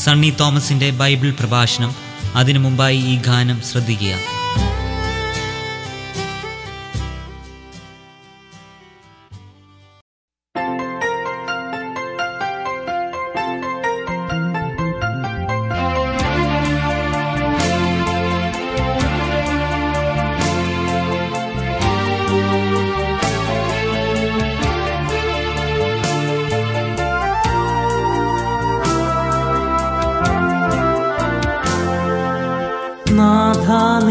സണ്ണി തോമസിന്റെ ബൈബിൾ പ്രഭാഷണം അതിനു മുമ്പായി ഈ ഗാനം ശ്രദ്ധിക്കുക നാഥ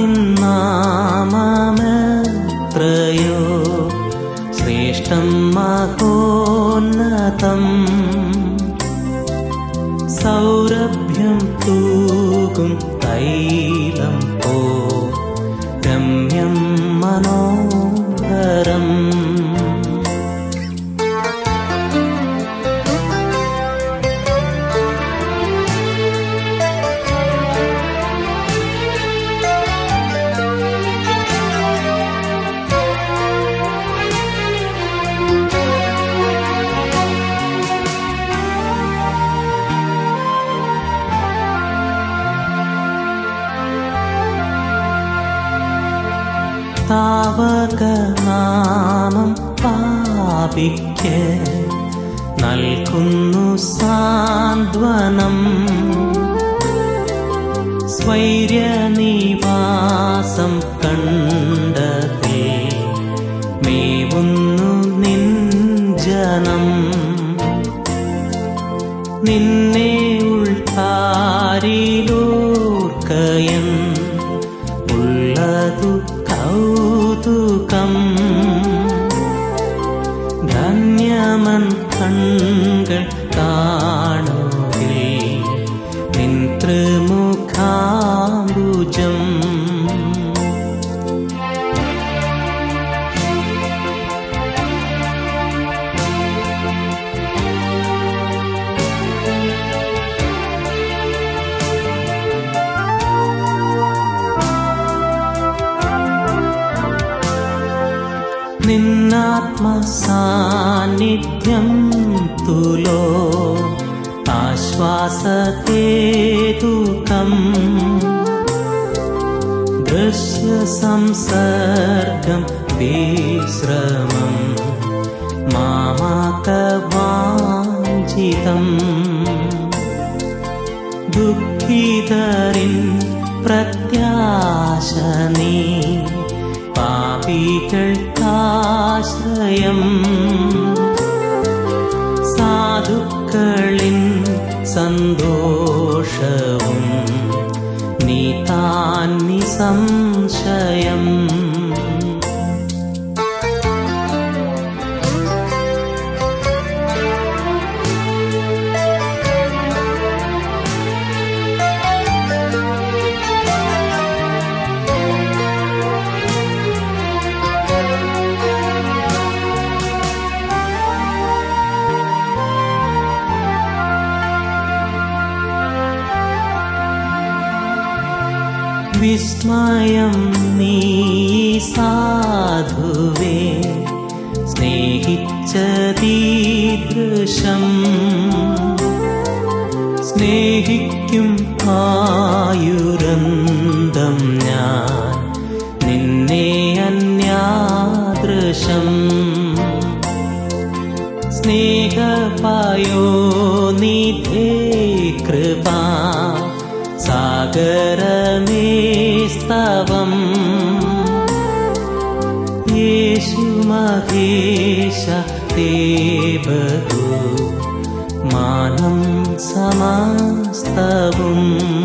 നിന്നാമത്രയോ ശ്രേഷ്ഠം മഹോന്നതം സൗരഭ്യം തൂകും തൈലം പോ രമ്യം മനോഹരം താവകനാമം പാപിക്ക് നൽകുന്നു സാന്ത്വനം സ്വൈര്യനിവാസം കണ്ടതേ മേവുന്നു നിൻ ജനം നിന്നെ ഉൾത്താരിലൂർക്കയൻ ഉള്ളതു കൗതുകം ധന്യമൻ കൺകൾ കാണുകേ നിൻ തൃമുഖാംബുജം നിന്നാത്മസാന്നിധ്യം തുലോ ആശ്വാസത്തേതുകം ദൃശ്യസംസർഗം വിശ്രമം മാമാകവാഞ്ചിതം ദുഃഖിതരിൻ പ്രത്യാശ നീ പാപികൾക്കാശ്രയം സാധുക്കളിൻ സന്തോഷവും നീ താൻ നിസംശയം വിസ്മയം നീ സാധുവേ സ്നേഹിച്ചതീദൃശം സ്നേഹിക്കും ആയുരന്തം ഞാൻ നിന്നെ അന്യാദൃശം സ്നേഹപായോ നിധേ കൃപാ സാഗരമേ സ്തവം യേശു മഹേശ ദേവതു മാനം സമസ്തവും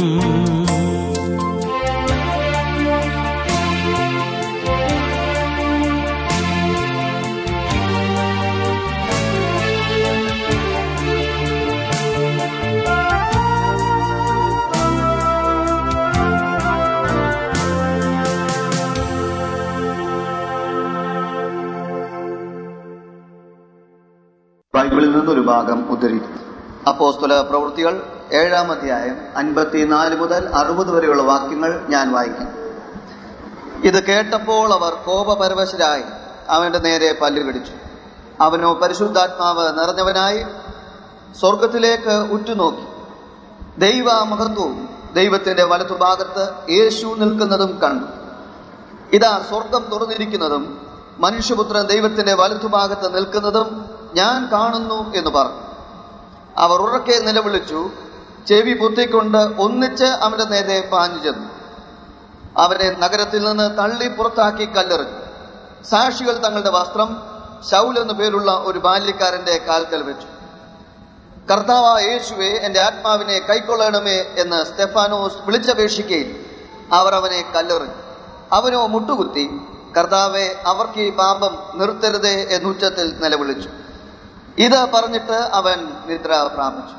ബൈബിളിൽ നിന്നൊരു ഭാഗം ഉദ്ധരിക്കുന്നു അപ്പോസ്തല പ്രവൃത്തികൾ ഏഴാം അധ്യായം അൻപത്തിനാല് മുതൽ അറുപത് വരെയുള്ള വാക്യങ്ങൾ ഞാൻ വായിക്കും ഇത് കേട്ടപ്പോൾ അവർ കോപപരവശരായി അവന്റെ നേരെ പല്ല് കടിച്ചു അവനോ പരിശുദ്ധാത്മാവ് നിറഞ്ഞവനായി സ്വർഗത്തിലേക്ക് ഉറ്റുനോക്കി ദൈവ മഹത്വവും ദൈവത്തിന്റെ വലതുഭാഗത്ത് യേശു നിൽക്കുന്നതും കണ്ടു ഇതാ സ്വർഗം തുറന്നിരിക്കുന്നതും മനുഷ്യപുത്രൻ ദൈവത്തിന്റെ വലതുഭാഗത്ത് നിൽക്കുന്നതും ഞാൻ കാണുന്നു എന്ന് പറഞ്ഞു അവർ ഉറക്കെ നിലവിളിച്ചു ചെവി പൊത്തിക്കൊണ്ട് ഒന്നിച്ച് അവന്റെ നേരെ പാഞ്ഞു ചെന്നു അവരെ നഗരത്തിൽ നിന്ന് തള്ളി പുറത്താക്കി കല്ലെറിഞ്ഞു സാക്ഷികൾ തങ്ങളുടെ വസ്ത്രം ശൗൽ എന്നു പേരുള്ള ഒരു ബാല്യക്കാരന്റെ കാൽക്കൽ വെച്ചു കർത്താവ യേശുവെ എന്റെ ആത്മാവിനെ കൈക്കൊള്ളണമേ എന്ന് സ്തെഫാനോസ് വിളിച്ചപേക്ഷിക്കുകയും അവർ അവനെ കല്ലെറിഞ്ഞു അവനോ മുട്ടുകുത്തി കർത്താവെ അവർക്ക് ഈ പാപം നിർത്തരുതേ എന്നുച്ചത്തിൽ നിലവിളിച്ചു ഇത് പറഞ്ഞിട്ട് അവൻ നിദ്ര പ്രാപിച്ചു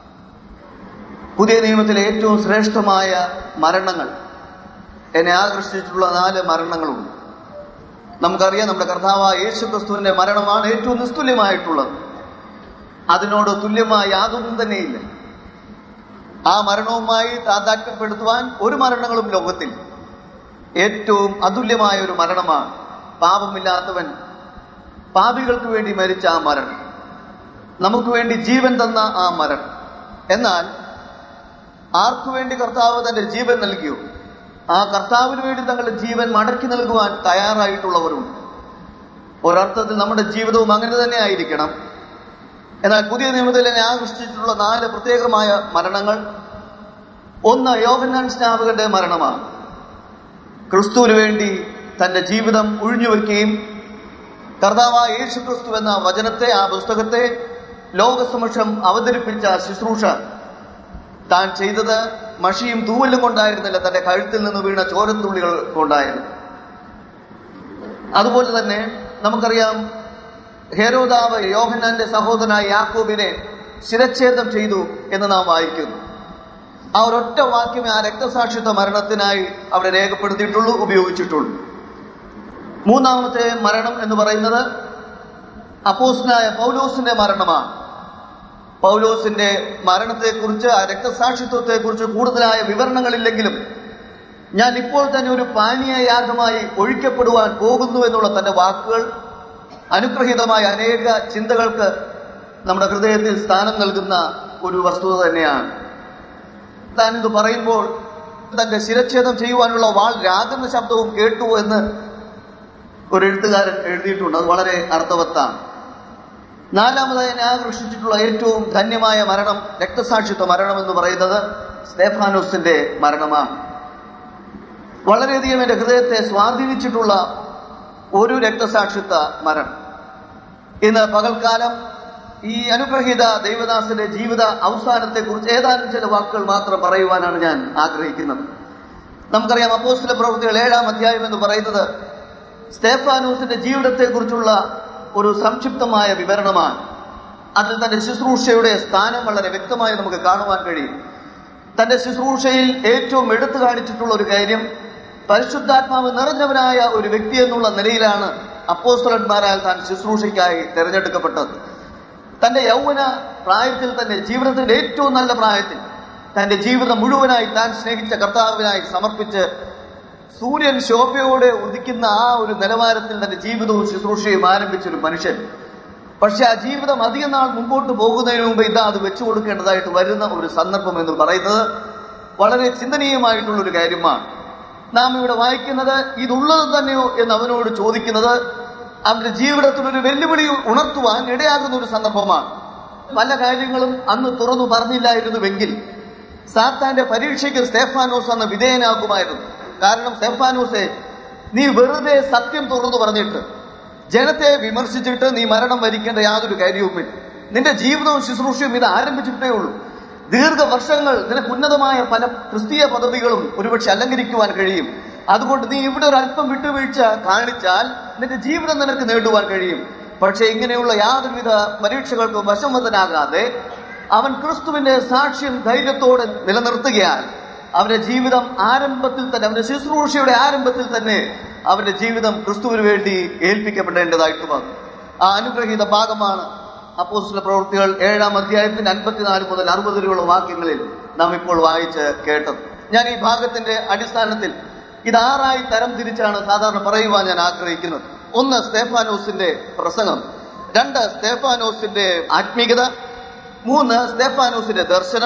പുതിയ നിയമത്തിലെ ഏറ്റവും ശ്രേഷ്ഠമായ മരണങ്ങൾ എന്നെ ആകർഷിച്ചിട്ടുള്ള നാല് മരണങ്ങളുണ്ട് നമുക്കറിയാം നമ്മുടെ കർത്താവായ യേശു ക്രിസ്തുവിന്റെ മരണമാണ് ഏറ്റവും നിസ്തുല്യമായിട്ടുള്ളത് അതിനോട് തുല്യമായ യാതൊന്നും തന്നെയില്ല ആ മരണവുമായി താതാത്മ്യപ്പെടുത്തുവാൻ ഒരു മരണങ്ങളും ലോകത്തിൽ ഏറ്റവും അതുല്യമായ ഒരു മരണമാണ് പാപമില്ലാത്തവൻ പാപികൾക്ക് വേണ്ടി മരിച്ച ആ മരണം നമുക്ക് വേണ്ടി ജീവൻ തന്ന ആ മരണം എന്നാൽ ആർക്കു വേണ്ടി കർത്താവ് തന്റെ ജീവൻ നൽകിയോ ആ കർത്താവിന് വേണ്ടി തങ്ങളുടെ ജീവൻ മടക്കി നൽകുവാൻ തയ്യാറായിട്ടുള്ളവരുണ്ട് ഒരർത്ഥത്തിൽ നമ്മുടെ ജീവിതവും അങ്ങനെ തന്നെ ആയിരിക്കണം എന്നാൽ പുതിയ നിയമത്തിൽ എന്നെ ആകർഷിച്ചിട്ടുള്ള നാല് പ്രത്യേകമായ മരണങ്ങൾ ഒന്ന് യോഹന്നാൻ സ്നാപകന്റെ മരണമാണ് ക്രിസ്തുവിന് വേണ്ടി തന്റെ ജീവിതം ഒഴിഞ്ഞുവെക്കുകയും കർത്താവായ യേശു ക്രിസ്തു എന്ന വചനത്തെ ആ പുസ്തകത്തെ ലോകസമക്ഷം അവതരിപ്പിച്ച ശുശ്രൂഷ താൻ ചെയ്തത് മഷിയും തൂവലും കൊണ്ടായിരുന്നില്ല തന്റെ കഴുത്തിൽ നിന്ന് വീണ ചോരത്തുള്ളികൾ കൊണ്ടായിരുന്നു അതുപോലെ തന്നെ നമുക്കറിയാം ഹേരോദാവ് യോഹന്നാന്റെ സഹോദരനായ യാക്കോബിനെ ശിരച്ഛേദം ചെയ്തു എന്ന് നാം വായിക്കുന്നു ആ ഒരൊറ്റ വാക്യമേ ആ രക്തസാക്ഷിത്വ മരണത്തിനായി അവിടെ രേഖപ്പെടുത്തിയിട്ടുള്ളൂ ഉപയോഗിച്ചിട്ടുള്ളൂ മൂന്നാമത്തെ മരണം എന്ന് പറയുന്നത് അപ്പോസ്നായ പൗലോസിന്റെ മരണമാണ് പൗലോസിന്റെ മരണത്തെക്കുറിച്ച് ആ രക്തസാക്ഷിത്വത്തെക്കുറിച്ച് കൂടുതലായ വിവരണങ്ങളില്ലെങ്കിലും ഞാൻ ഇപ്പോൾ തന്നെ ഒരു പാനീയ യാഗമായി ഒഴിക്കപ്പെടുവാൻ പോകുന്നു എന്നുള്ള തന്റെ വാക്കുകൾ അനുഗ്രഹീതമായ അനേക ചിന്തകൾക്ക് നമ്മുടെ ഹൃദയത്തിൽ സ്ഥാനം നൽകുന്ന ഒരു വസ്തുത തന്നെയാണ് താൻ ഇത് പറയുമ്പോൾ തന്റെ ശിരച്ഛേദം ചെയ്യുവാനുള്ള വാൾ രാഗന്ന ശബ്ദവും കേട്ടു എന്ന് ഒരു എഴുത്തുകാരൻ എഴുതിയിട്ടുണ്ട് അത് വളരെ അർത്ഥവത്താണ് നാലാമതായി എന്നെ ആകർഷിച്ചിട്ടുള്ള ഏറ്റവും ധന്യമായ മരണം രക്തസാക്ഷിത്വ മരണം എന്ന് പറയുന്നത് സ്തേഫാനോസിന്റെ മരണമാണ് വളരെയധികം എന്റെ ഹൃദയത്തെ സ്വാധീനിച്ചിട്ടുള്ള ഒരു രക്തസാക്ഷിത്വ മരണം ഇന്ന് പകൽക്കാലം ഈ അനുഗ്രഹീത ദൈവദാസന്റെ ജീവിത അവസാനത്തെ കുറിച്ച് ഏതാനും ചില വാക്കുകൾ മാത്രം പറയുവാനാണ് ഞാൻ ആഗ്രഹിക്കുന്നത് നമുക്കറിയാം അപ്പോസ്തല പ്രവൃത്തികൾ ഏഴാം അധ്യായം എന്ന് പറയുന്നത് സ്തേഫാനോസിന്റെ ജീവിതത്തെക്കുറിച്ചുള്ള ഒരു സംക്ഷിപ്തമായ വിവരണമാണ് അതിൽ തന്റെ ശുശ്രൂഷയുടെ സ്ഥാനം വളരെ വ്യക്തമായി നമുക്ക് കാണുവാൻ കഴിയും തന്റെ ശുശ്രൂഷയിൽ ഏറ്റവും എടുത്തു കാണിച്ചിട്ടുള്ള ഒരു കാര്യം പരിശുദ്ധാത്മാവ് നിറഞ്ഞവനായ ഒരു വ്യക്തി എന്നുള്ള നിലയിലാണ് അപ്പോസ്തലന്മാരാൽ താൻ ശുശ്രൂഷയ്ക്കായി തിരഞ്ഞെടുക്കപ്പെട്ടത് തന്റെ യൗവന പ്രായത്തിൽ തന്നെ ജീവിതത്തിന്റെ ഏറ്റവും നല്ല പ്രായത്തിൽ തന്റെ ജീവിതം മുഴുവനായി താൻ സ്നേഹിച്ച കർത്താവിനായി സമർപ്പിച്ച് സൂര്യൻ ശോഭയോടെ ഉദിക്കുന്ന ആ ഒരു നിലവാരത്തിൽ തന്റെ ജീവിതവും ശുശ്രൂഷയും ആരംഭിച്ച ഒരു മനുഷ്യൻ പക്ഷെ ആ ജീവിതം അധികം നാൾ മുമ്പോട്ട് പോകുന്നതിന് മുമ്പ് ഇതാ അത് വെച്ചു കൊടുക്കേണ്ടതായിട്ട് വരുന്ന ഒരു സന്ദർഭം എന്ന് പറയുന്നത് വളരെ ചിന്തനീയമായിട്ടുള്ള ഒരു കാര്യമാണ് നാം ഇവിടെ വായിക്കുന്നത് ഇതുള്ളത് തന്നെയോ എന്ന് അവനോട് ചോദിക്കുന്നത് അവന്റെ ജീവിതത്തിൽ ഒരു വെല്ലുവിളി ഉണർത്തുവാൻ ഇടയാകുന്ന ഒരു സന്ദർഭമാണ് പല കാര്യങ്ങളും അന്ന് തുറന്നു പറഞ്ഞില്ലായിരുന്നുവെങ്കിൽ സാത്താന്റെ പരീക്ഷയ്ക്ക് സ്തേഫാനോസ് അന്ന് വിധേയനാകുമായിരുന്നു കാരണം സ്തേഫാനോസെ നീ വെറുതെ സത്യം തുറന്നു പറഞ്ഞിട്ട് ജനത്തെ വിമർശിച്ചിട്ട് നീ മരണം വരിക്കേണ്ട യാതൊരു കാര്യവുമില്ല നിന്റെ ജീവിതവും ശുശ്രൂഷയും ഇത് ആരംഭിച്ചിട്ടേ ഉള്ളൂ ദീർഘവർഷങ്ങൾ നിനക്ക് ഉന്നതമായ പല ക്രിസ്തീയ പദവികളും ഒരുപക്ഷെ അലങ്കരിക്കുവാൻ കഴിയും അതുകൊണ്ട് നീ ഇവിടെ ഒരു അല്പം വിട്ടുവീഴ്ച കാണിച്ചാൽ നിന്റെ ജീവിതം നിനക്ക് നേടുവാൻ കഴിയും പക്ഷെ ഇങ്ങനെയുള്ള യാതൊരുവിധ പരീക്ഷകൾക്കും വശംവദനാകാതെ അവൻ ക്രിസ്തുവിന്റെ സാക്ഷ്യം ധൈര്യത്തോടെ നിലനിർത്തുകയാൽ അവന്റെ ജീവിതം ആരംഭത്തിൽ തന്നെ അവന്റെ ശുശ്രൂഷയുടെ ആരംഭത്തിൽ തന്നെ അവന്റെ ജീവിതം ക്രിസ്തുവിന് വേണ്ടി ഏൽപ്പിക്കപ്പെടേണ്ടതായിട്ട് വന്നു ആ അനുഗ്രഹീത ഭാഗമാണ് അപ്പോസ്തല പ്രവൃത്തികൾ ഏഴാം അധ്യായത്തിന്റെ അൻപത്തിനാല് മുതൽ അറുപത് വരെയുള്ള വാക്യങ്ങളിൽ നാം ഇപ്പോൾ വായിച്ച് കേട്ടത് ഞാൻ ഈ ഭാഗത്തിന്റെ അടിസ്ഥാനത്തിൽ ഇത് ആറായി തരം തിരിച്ചാണ് സാധാരണ പറയുവാൻ ഞാൻ ആഗ്രഹിക്കുന്നത് ഒന്ന് സ്തേഫാനോസിന്റെ പ്രസംഗം രണ്ട് സ്തേഫാനോസിന്റെ ആത്മീകത മൂന്ന് സ്തേഫാനോസിന്റെ ദർശനം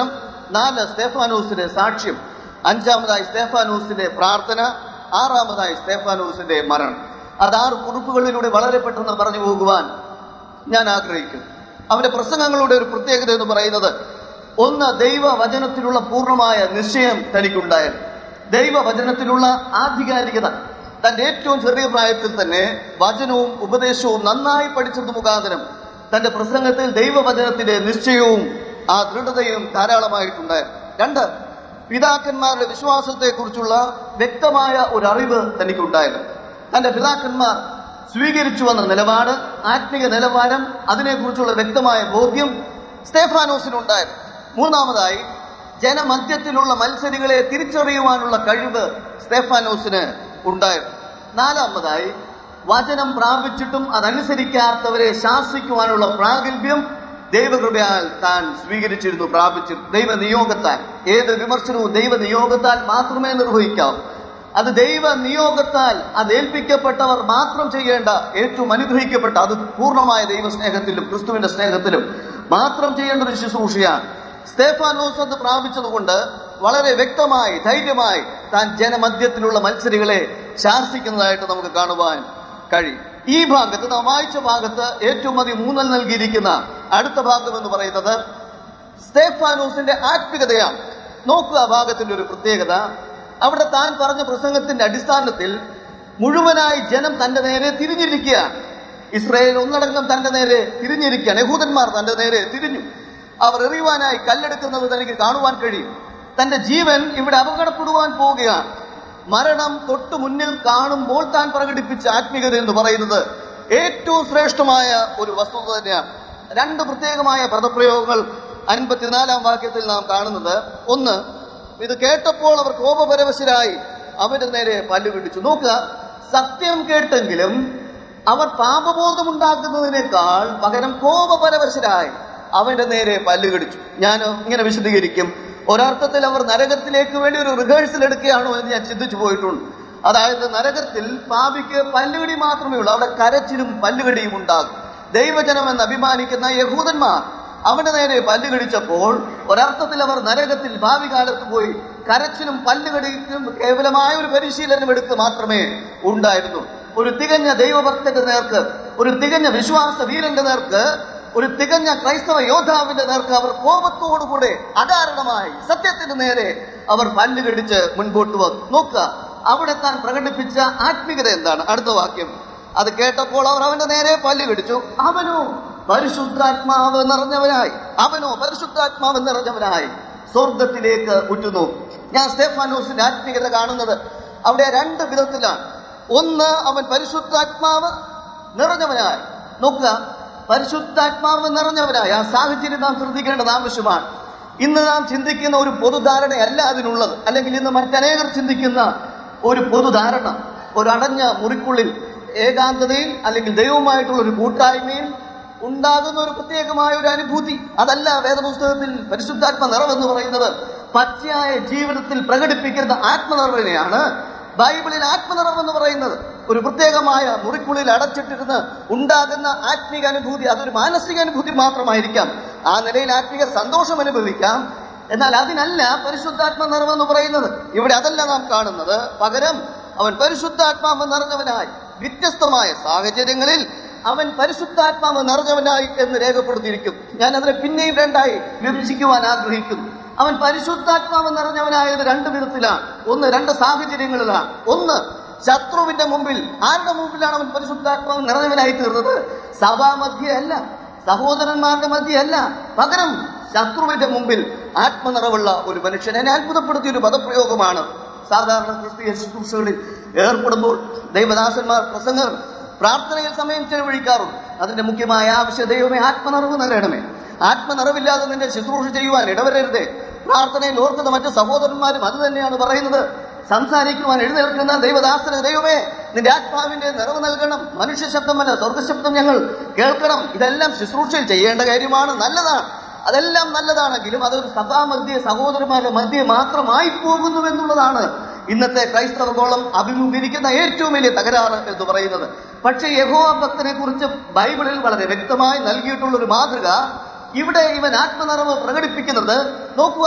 നാല് സ്തേഫാനൂസിന്റെ സാക്ഷ്യം അഞ്ചാമതായി സ്തേഫാനൂസിന്റെ പ്രാർത്ഥന ആറാമതായി സ്തേഫാനൂസിന്റെ മരണം അത് ആറ് കുറിപ്പുകളിലൂടെ വളരെ പെട്ടെന്ന് പറഞ്ഞു പോകുവാൻ ഞാൻ ആഗ്രഹിക്കുന്നു അവന്റെ പ്രസംഗങ്ങളുടെ ഒരു പ്രത്യേകത എന്ന് പറയുന്നത് ഒന്ന് ദൈവവചനത്തിലുള്ള പൂർണ്ണമായ നിശ്ചയം തനിക്കുണ്ടായിരുന്നു ദൈവവചനത്തിലുള്ള ആധികാരികത തന്റെ ഏറ്റവും ചെറിയ പ്രായത്തിൽ തന്നെ വചനവും ഉപദേശവും നന്നായി പഠിച്ചത് മുഖാന്തരം തന്റെ പ്രസംഗത്തിൽ ദൈവവചനത്തിന്റെ നിശ്ചയവും ആ ദൃഢതയും ധാരാളമായിട്ടുണ്ടായിരുന്നു രണ്ട് പിതാക്കന്മാരുടെ വിശ്വാസത്തെക്കുറിച്ചുള്ള വ്യക്തമായ ഒരു അറിവ് തനിക്കുണ്ടായിരുന്നു തന്റെ പിതാക്കന്മാർ സ്വീകരിച്ചു വന്ന നിലപാട് ആത്മീക നിലവാരം അതിനെക്കുറിച്ചുള്ള വ്യക്തമായ ബോധ്യം സ്റ്റേഫാനോസിനുണ്ടായിരുന്നു മൂന്നാമതായി ജനമധ്യത്തിലുള്ള മത്സരികളെ തിരിച്ചറിയുവാനുള്ള കഴിവ് സ്റ്റേഫാനോസിന് ഉണ്ടായിരുന്നു നാലാമതായി വചനം പ്രാപിച്ചിട്ടും അതനുസരിക്കാത്തവരെ ശാസിക്കുവാനുള്ള പ്രാഗൽഭ്യം ദൈവകൃപയാൽ താൻ സ്വീകരിച്ചിരുന്നു പ്രാപിച്ചു ദൈവ നിയോഗത്താൽ ഏത് വിമർശനവും ദൈവ നിയോഗത്താൽ മാത്രമേ നിർവഹിക്കാവൂ അത് ദൈവ നിയോഗത്താൽ അത് ഏൽപ്പിക്കപ്പെട്ടവർ മാത്രം ചെയ്യേണ്ട ഏറ്റവും അനുഗ്രഹിക്കപ്പെട്ട അത് പൂർണ്ണമായ ദൈവ സ്നേഹത്തിലും ക്രിസ്തുവിന്റെ സ്നേഹത്തിലും മാത്രം ചെയ്യേണ്ട ഒരു ശുശ്രൂഷയാണ് സ്തേഫാനോസ് അത് പ്രാപിച്ചതുകൊണ്ട് വളരെ വ്യക്തമായി ധൈര്യമായി താൻ ജനമധ്യത്തിലുള്ള മത്സരികളെ ശാസിക്കുന്നതായിട്ട് നമുക്ക് കാണുവാൻ കഴിയും ഈ ഭാഗത്ത് നാം വായിച്ച ഭാഗത്ത് ഏറ്റവും അധികം ഊന്നൽ നൽകിയിരിക്കുന്ന അടുത്ത ഭാഗം എന്ന് പറയുന്നത് സ്തേഫാനോസിന്റെ ആത്മികതയാണ് നോക്കുക ആ ഭാഗത്തിന്റെ ഒരു പ്രത്യേകത അവിടെ താൻ പറഞ്ഞ പ്രസംഗത്തിന്റെ അടിസ്ഥാനത്തിൽ മുഴുവനായി ജനം തന്റെ നേരെ തിരിഞ്ഞിരിക്കുകയാണ് ഇസ്രായേൽ ഒന്നടങ്കം തന്റെ നേരെ തിരിഞ്ഞിരിക്കുകയാണ് യഹൂദന്മാർ തന്റെ നേരെ തിരിഞ്ഞു അവർ എറിയുവാനായി കല്ലെടുക്കുന്നത് തനിക്ക് കാണുവാൻ കഴിയും തന്റെ ജീവൻ ഇവിടെ അപകടപ്പെടുവാൻ പോവുകയാണ് മരണം തൊട്ടു മുന്നിൽ കാണുമ്പോൾ താൻ പ്രകടിപ്പിച്ച ആത്മീയത എന്ന് പറയുന്നത് ഏറ്റവും ശ്രേഷ്ഠമായ ഒരു വസ്തുത തന്നെയാണ് രണ്ട് പ്രത്യേകമായ പദപ്രയോഗങ്ങൾ അൻപത്തിനാലാം വാക്യത്തിൽ നാം കാണുന്നത് ഒന്ന് ഇത് കേട്ടപ്പോൾ അവർ കോപപരവശരായി അവന്റെ നേരെ പല്ലു പിടിച്ചു നോക്കുക സത്യം കേട്ടെങ്കിലും അവർ പാപബോധമുണ്ടാക്കുന്നതിനേക്കാൾ പകരം കോപപരവശരായി അവന്റെ നേരെ പല്ലു കടിച്ചു ഞാൻ ഇങ്ങനെ വിശദീകരിക്കും ഒരർത്ഥത്തിൽ അവർ നരകത്തിലേക്ക് വേണ്ടി ഒരു റിഹേഴ്സൽ എടുക്കുകയാണോ എന്ന് ഞാൻ ചിന്തിച്ചു പോയിട്ടുണ്ട് അതായത് നരകത്തിൽ പാപിക്ക് പല്ലുകടി മാത്രമേ ഉള്ളൂ അവിടെ കരച്ചിലും പല്ലുകടിയും ഉണ്ടാകും ദൈവജനം എന്ന് അഭിമാനിക്കുന്ന യഹൂദന്മാർ അവന്റെ നേരെ പല്ലുകടിച്ചപ്പോൾ ഒരർത്ഥത്തിൽ അവർ നരകത്തിൽ ഭാവി കാലത്ത് പോയി കരച്ചിലും പല്ലുകടിക്കും കേവലമായ ഒരു പരിശീലനം എടുത്ത് മാത്രമേ ഉണ്ടായിരുന്നു ഒരു തികഞ്ഞ ദൈവഭക്തന്റെ നേർക്ക് ഒരു തികഞ്ഞ വിശ്വാസ വീരന്റെ നേർക്ക് ഒരു തികഞ്ഞ ക്രൈസ്തവ യോദ്ധാവിന്റെ നേർക്ക് അവർ കോപത്തോടുകൂടെ അകാരണമായി സത്യത്തിന് നേരെ അവർ പല്ലുകടിച്ച് മുൻപോട്ട് വന്നു നോക്കുക അവിടെ താൻ പ്രകടിപ്പിച്ച ആത്മീയത എന്താണ് അടുത്ത വാക്യം അത് കേട്ടപ്പോൾ അവർ അവന്റെ നേരെ പല്ല് കടിച്ചു അവനോ പരിശുദ്ധാത്മാവ് നിറഞ്ഞവനായി അവനോ പരിശുദ്ധാത്മാവ് നിറഞ്ഞവനായി സ്വർഗത്തിലേക്ക് ഉറ്റുനോക്കി ഞാൻ സ്റ്റെഫാനോസിന്റെ ആത്മീയത കാണുന്നത് അവിടെ രണ്ട് വിധത്തിലാണ് ഒന്ന് അവൻ പരിശുദ്ധാത്മാവ് നിറഞ്ഞവനായി നോക്കുക പരിശുദ്ധാത്മാവ് നിറഞ്ഞവനായി ആ സാഹചര്യം നാം ശ്രദ്ധിക്കേണ്ടത് ആവശ്യമാണ് ഇന്ന് നാം ചിന്തിക്കുന്ന ഒരു പൊതുധാരണയല്ല അതിനുള്ളത് അല്ലെങ്കിൽ ഇന്ന് മറ്റനേകർ ചിന്തിക്കുന്ന ഒരു പൊതുധാരണ ഒരു അടഞ്ഞ മുറിക്കുള്ളിൽ ഏകാന്തതയിൽ അല്ലെങ്കിൽ ദൈവവുമായിട്ടുള്ള ഒരു കൂട്ടായ്മയിൽ ഉണ്ടാകുന്ന ഒരു പ്രത്യേകമായ ഒരു അനുഭൂതി അതല്ല വേദപുസ്തകത്തിൽ പരിശുദ്ധാത്മ നിറവെന്ന് പറയുന്നത് പച്ചയായ ജീവിതത്തിൽ പ്രകടിപ്പിക്കുന്ന ആത്മനിറവിനെയാണ് ബൈബിളിൽ ആത്മനിറവ് എന്ന് പറയുന്നത് ഒരു പ്രത്യേകമായ മുറിക്കുള്ളിൽ അടച്ചിട്ടിരുന്ന് ഉണ്ടാകുന്ന ആത്മീക അനുഭൂതി അതൊരു മാനസിക അനുഭൂതി മാത്രമായിരിക്കാം ആ നിലയിൽ ആത്മീക സന്തോഷം അനുഭവിക്കാം എന്നാൽ അതിനല്ല പരിശുദ്ധാത്മ നിറവെന്ന് പറയുന്നത് ഇവിടെ അതല്ല നാം കാണുന്നത് പകരം അവൻ പരിശുദ്ധാത്മാവ് നിറഞ്ഞവനായി വ്യത്യസ്തമായ സാഹചര്യങ്ങളിൽ അവൻ പരിശുദ്ധാത്മാവ് നിറഞ്ഞവനായി എന്ന് രേഖപ്പെടുത്തിയിരിക്കും ഞാൻ അതിനെ പിന്നെയും രണ്ടായി വിഭജിക്കുവാൻ ആഗ്രഹിക്കുന്നു അവൻ പരിശുദ്ധാത്മാവ് നിറഞ്ഞവനായത് രണ്ട് വിധത്തിലാണ് ഒന്ന് രണ്ട് സാഹചര്യങ്ങളിലാണ് ഒന്ന് ശത്രുവിന്റെ മുമ്പിൽ ആരുടെ മുമ്പിലാണ് അവൻ പരിശുദ്ധാത്മാവ് നിറഞ്ഞവനായി തീർന്നത് സഭാമധ്യയല്ല സഹോദരന്മാരുടെ മധ്യയല്ല പകരം ശത്രുവിന്റെ മുമ്പിൽ ആത്മനിറവുള്ള ഒരു മനുഷ്യൻ എന്നെ അത്ഭുതപ്പെടുത്തിയ ഒരു പദപ്രയോഗമാണ് സാധാരണ ക്രിസ്തീയ ശുശ്രൂഷകളിൽ ഏർപ്പെടുമ്പോൾ ദൈവദാസന്മാർ പ്രസംഗർ പ്രാർത്ഥനയിൽ സമയം ചെലവഴിക്കാറുണ്ട് അതിന്റെ മുഖ്യമായ ആവശ്യം ദൈവമേ ആത്മനിറവ് നൽകണമേ ആത്മനിറവില്ലാതെ നിന്റെ ശുശ്രൂഷ ചെയ്യുവാൻ ഇടവരരുതേ പ്രാർത്ഥനയിൽ ഓർക്കുന്ന മറ്റു സഹോദരന്മാരും അത് തന്നെയാണ് പറയുന്നത് സംസാരിക്കുവാൻ എഴുന്നേൽക്കുന്ന ദൈവദാസന് ദൈവമേ നിന്റെ ആത്മാവിന്റെ നിറവ് നൽകണം മനുഷ്യ ശബ്ദമല്ല സ്വർഗശബ്ദം ഞങ്ങൾ കേൾക്കണം ഇതെല്ലാം ശുശ്രൂഷയിൽ ചെയ്യേണ്ട കാര്യമാണ് നല്ലതാണ് അതെല്ലാം നല്ലതാണെങ്കിലും അതൊരു സഭാമധ്യ സഹോദരന്മാരുടെ മധ്യ മാത്രമായി പോകുന്നു എന്നുള്ളതാണ് ഇന്നത്തെ ക്രൈസ്തവ ഗോളം അഭിമുഖീകരിക്കുന്ന ഏറ്റവും വലിയ തകരാറ് എന്ന് പറയുന്നത് പക്ഷേ യഹോവ ഭക്തനെ കുറിച്ച് ബൈബിളിൽ വളരെ വ്യക്തമായി നൽകിയിട്ടുള്ള ഒരു മാതൃക ഇവിടെ ഇവൻ ആത്മനിറവ് പ്രകടിപ്പിക്കുന്നത് നോക്കുക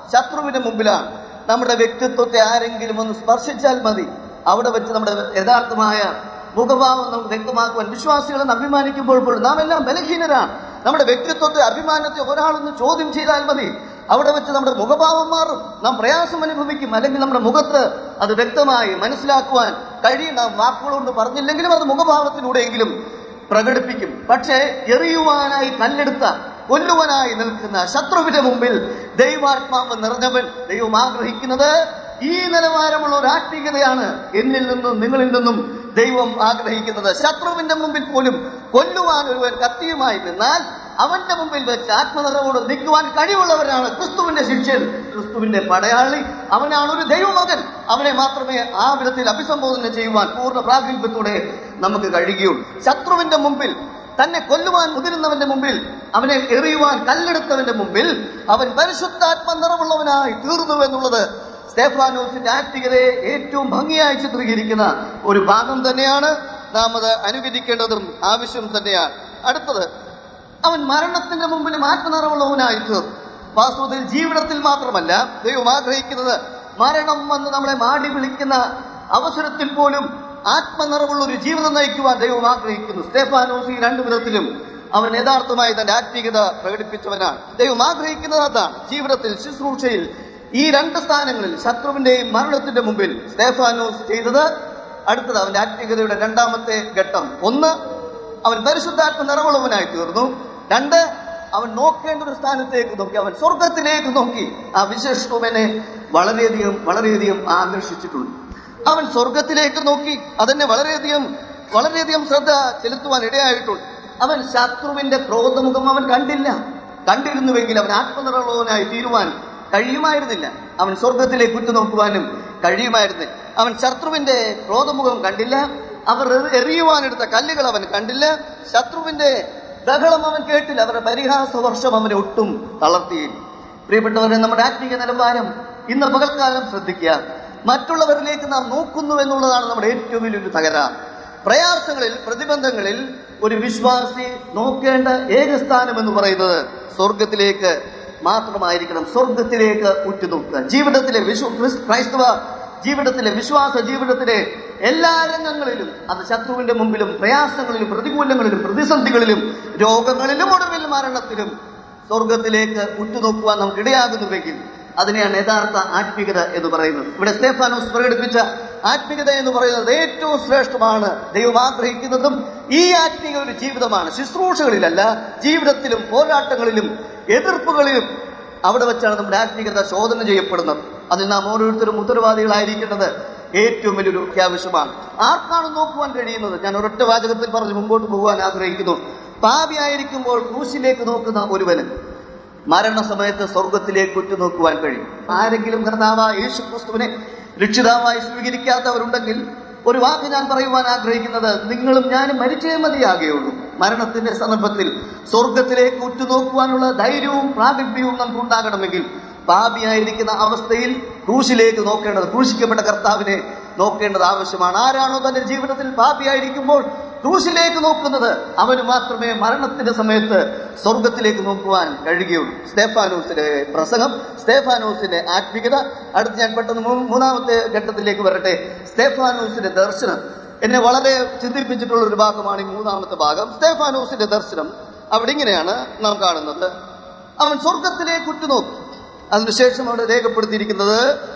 ശത്രുവിന്റെ മുമ്പിലാണ് നമ്മുടെ വ്യക്തിത്വത്തെ ആരെങ്കിലും ഒന്ന് സ്പർശിച്ചാൽ മതി അവിടെ വെച്ച് നമ്മുടെ യഥാർത്ഥമായ മുഖഭാവം നമുക്ക് വ്യക്തമാക്കുവാൻ വിശ്വാസികളെന്ന് അഭിമാനിക്കുമ്പോൾ പോലും നാം എല്ലാം ബലഹീനരാണ് നമ്മുടെ വ്യക്തിത്വത്തെ അഭിമാനത്തെ ഒരാളൊന്ന് ചോദ്യം ചെയ്താൽ മതി അവിടെ വെച്ച് നമ്മുടെ മുഖഭാവം മാറും നാം പ്രയാസം അനുഭവിക്കും അല്ലെങ്കിൽ നമ്മുടെ മുഖത്ത് അത് വ്യക്തമായി മനസ്സിലാക്കുവാൻ കഴിയുന്ന വാക്കുകളുകൊണ്ട് പറഞ്ഞില്ലെങ്കിലും അത് മുഖഭാവത്തിലൂടെയെങ്കിലും പ്രകടിപ്പിക്കും പക്ഷേ എറിയുവാനായി കല്ലെടുത്ത കൊല്ലുവാനായി നിൽക്കുന്ന ശത്രുവിന്റെ മുമ്പിൽ ദൈവാത്മാവ് നിറഞ്ഞവൻ ദൈവം ആഗ്രഹിക്കുന്നത് ഈ നിലവാരമുള്ള ഒരു ആത്മീയതയാണ് എന്നിൽ നിന്നും നിങ്ങളിൽ നിന്നും ദൈവം ആഗ്രഹിക്കുന്നത് ശത്രുവിന്റെ മുമ്പിൽ പോലും കൊല്ലുവാൻ ഒരുവൻ കത്തിയുമായി നിന്നാൽ അവന്റെ മുമ്പിൽ വെച്ച് ആത്മനിറവോട് നിൽക്കുവാൻ കഴിവുള്ളവരാണ് ക്രിസ്തുവിന്റെ ശിഷ്യൻ ക്രിസ്തുവിന്റെ പടയാളി അവനാണ് ഒരു ദൈവമകൻ അവനെ മാത്രമേ ആ വിധത്തിൽ അഭിസംബോധന ചെയ്യുവാൻ പൂർണ്ണ പ്രാഗൽഭ്യത്തോടെ നമുക്ക് കഴിയുകയുള്ളൂ ശത്രുവിന്റെ മുമ്പിൽ തന്നെ കൊല്ലുവാൻ മുതിരുന്നവന്റെ മുമ്പിൽ അവനെ എറിയുവാൻ കല്ലെടുത്തവന്റെ മുമ്പിൽ അവൻ പരിശുദ്ധാത്മ നിറവുള്ളവനായി തീർന്നു എന്നുള്ളത് സ്റ്റേഫാനോസിന്റെ ആത്മികതയെ ഏറ്റവും ഭംഗിയായി ചിത്രീകരിക്കുന്ന ഒരു ഭാഗം തന്നെയാണ് നാം അത് അനുകരിക്കേണ്ടതും ആവശ്യം തന്നെയാണ് അടുത്തത് അവൻ മരണത്തിന്റെ മുമ്പിലും ആത്മനിറവുള്ളവനായി തീർന്നു വാസ്തവത്തിൽ ജീവിതത്തിൽ മാത്രമല്ല ദൈവം ആഗ്രഹിക്കുന്നത് മരണം വന്ന് നമ്മളെ മാടി വിളിക്കുന്ന അവസരത്തിൽ പോലും ആത്മനിറവുള്ള ഒരു ജീവിതം നയിക്കുവാൻ ദൈവം ആഗ്രഹിക്കുന്നു സ്റ്റേഫാനോസ് ഈ രണ്ടു വിധത്തിലും അവൻ യഥാർത്ഥമായി തന്റെ ആത്മീയത പ്രകടിപ്പിച്ചവനാണ് ദൈവം ആഗ്രഹിക്കുന്നത് അതാണ് ജീവിതത്തിൽ ശുശ്രൂഷയിൽ ഈ രണ്ട് സ്ഥാനങ്ങളിൽ ശത്രുവിന്റെയും മരണത്തിന്റെ മുമ്പിൽ സ്റ്റേഫാനോസ് ചെയ്തത് അടുത്തത് അവന്റെ ആത്മീയതയുടെ രണ്ടാമത്തെ ഘട്ടം ഒന്ന് അവൻ പരിശുദ്ധാത്മ നിറവുള്ളവനായി തീർന്നു രണ്ട് അവൻ നോക്കേണ്ട ഒരു സ്ഥാനത്തേക്ക് നോക്കി അവൻ സ്വർഗത്തിലേക്ക് നോക്കി ആ വിശേഷത്വം എന്നെ വളരെയധികം വളരെയധികം ആകർഷിച്ചിട്ടുണ്ട് അവൻ സ്വർഗത്തിലേക്ക് നോക്കി അതെന്നെ വളരെയധികം വളരെയധികം ശ്രദ്ധ ചെലുത്തുവാൻ ഇടയായിട്ടുണ്ട് അവൻ ശത്രുവിന്റെ ക്രോധമുഖം അവൻ കണ്ടില്ല കണ്ടിരുന്നുവെങ്കിൽ അവൻ ആത്മനിറവുള്ളവനായി തീരുവാൻ കഴിയുമായിരുന്നില്ല അവൻ സ്വർഗത്തിലേക്ക് ഉറ്റുനോക്കുവാനും കഴിയുമായിരുന്നില്ല അവൻ ശത്രുവിന്റെ ക്രോധമുഖം കണ്ടില്ല അവർ എറി- എറിയുവാനെടുത്ത കല്ലുകൾ അവൻ കണ്ടില്ല ശത്രുവിന്റെ ബഹളം അവൻ കേട്ടില്ല അവരുടെ പരിഹാസ വർഷം അവനെ ഒട്ടും തളർത്തിയില്ല പ്രിയപ്പെട്ടവരെ നമ്മുടെ ആത്മീയ നിലവാരം ഇന്ന് പകൽക്കാലം ശ്രദ്ധിക്കുക മറ്റുള്ളവരിലേക്ക് നാം നോക്കുന്നു എന്നുള്ളതാണ് നമ്മുടെ ഏറ്റവും വലിയൊരു തകരാറ് പ്രയാസങ്ങളിൽ പ്രതിബന്ധങ്ങളിൽ ഒരു വിശ്വാസി നോക്കേണ്ട ഏക സ്ഥാനം എന്ന് പറയുന്നത് സ്വർഗത്തിലേക്ക് മാത്രമായിരിക്കണം സ്വർഗത്തിലേക്ക് ഉറ്റുനോക്കുക ജീവിതത്തിലെ വിശ്വ ക്രിസ്- ക്രൈസ്തവ ജീവിതത്തിലെ വിശ്വാസ ജീവിതത്തിലെ എല്ലാ രംഗങ്ങളിലും അത് ശത്രുവിന്റെ മുമ്പിലും പ്രയാസങ്ങളിലും പ്രതികൂലങ്ങളിലും പ്രതിസന്ധികളിലും രോഗങ്ങളിലും ഒടുവിൽ മരണത്തിലും സ്വർഗത്തിലേക്ക് ഉറ്റുനോക്കുവാൻ നമുക്ക് ഇടയാകുന്നുവെങ്കിൽ അതിനെയാണ് യഥാർത്ഥ ആത്മികത എന്ന് പറയുന്നത് ഇവിടെ സ്റ്റേഫാനോസ് പ്രകടിപ്പിച്ച ആത്മികത എന്ന് പറയുന്നത് ഏറ്റവും ശ്രേഷ്ഠമാണ് ദൈവം ആഗ്രഹിക്കുന്നതും ഈ ആത്മീക ഒരു ജീവിതമാണ് ശുശ്രൂഷകളിലല്ല ജീവിതത്തിലും പോരാട്ടങ്ങളിലും എതിർപ്പുകളിലും അവിടെ വെച്ചാണ് നമ്മുടെ ആത്മീകത ശോധന ചെയ്യപ്പെടുന്നത് അതിൽ നാം ഓരോരുത്തരും ഉത്തരവാദികളായിരിക്കേണ്ടത് ഏറ്റവും വലിയൊരു അത്യാവശ്യമാണ് ആർക്കാണ് നോക്കുവാൻ കഴിയുന്നത് ഞാൻ ഒരൊറ്റ വാചകത്തിൽ പറഞ്ഞ് മുമ്പോട്ട് പോകുവാൻ ആഗ്രഹിക്കുന്നു പാപിയായിരിക്കുമ്പോൾ ക്രൂശിലേക്ക് നോക്കുന്ന ഒരുവന് മരണസമയത്ത് സ്വർഗത്തിലേക്ക് ഉറ്റുനോക്കുവാൻ കഴിയും ആരെങ്കിലും കർത്താവായ യേശു ക്രിസ്തുവിനെ രക്ഷിതാവായി സ്വീകരിക്കാത്തവരുണ്ടെങ്കിൽ ഒരു വാക്ക് ഞാൻ പറയുവാൻ ആഗ്രഹിക്കുന്നത് നിങ്ങളും ഞാനും മരിച്ചേ മതിയാകുകയുള്ളൂ മരണത്തിന്റെ സന്ദർഭത്തിൽ സ്വർഗത്തിലേക്ക് ഉറ്റുനോക്കുവാനുള്ള ധൈര്യവും പ്രാഗൽഭ്യവും നമുക്ക് ഉണ്ടാകണമെങ്കിൽ പാപിയായിരിക്കുന്ന അവസ്ഥയിൽ ക്രൂശിലേക്ക് നോക്കേണ്ടത് ക്രൂശിക്കപ്പെട്ട കർത്താവിനെ നോക്കേണ്ടത് ആവശ്യമാണ് ആരാണോ തന്റെ ജീവിതത്തിൽ പാപിയായിരിക്കുമ്പോൾ ക്രൂശിലേക്ക് നോക്കുന്നത് അവന് മാത്രമേ മരണത്തിന്റെ സമയത്ത് സ്വർഗത്തിലേക്ക് നോക്കുവാൻ കഴിയുകയുള്ളൂ സ്റ്റേഫാനോസിന്റെ പ്രസംഗം സ്റ്റേഫാനോസിന്റെ ആത്മികത അടുത്ത് ഞാൻ പെട്ടെന്ന് മൂ- മൂന്നാമത്തെ ഘട്ടത്തിലേക്ക് വരട്ടെ സ്റ്റേഫാനോസിന്റെ ദർശനം എന്നെ വളരെ ചിന്തിപ്പിച്ചിട്ടുള്ള ഒരു ഭാഗമാണ് ഈ മൂന്നാമത്തെ ഭാഗം സ്റ്റേഫാനോസിന്റെ ദർശനം അവിടെ ഇങ്ങനെയാണ് നാം കാണുന്നത് അവൻ സ്വർഗത്തിലേക്ക് ഉറ്റുനോക്കി അതിനുശേഷം അവിടെ രേഖപ്പെടുത്തിയിരിക്കുന്നത്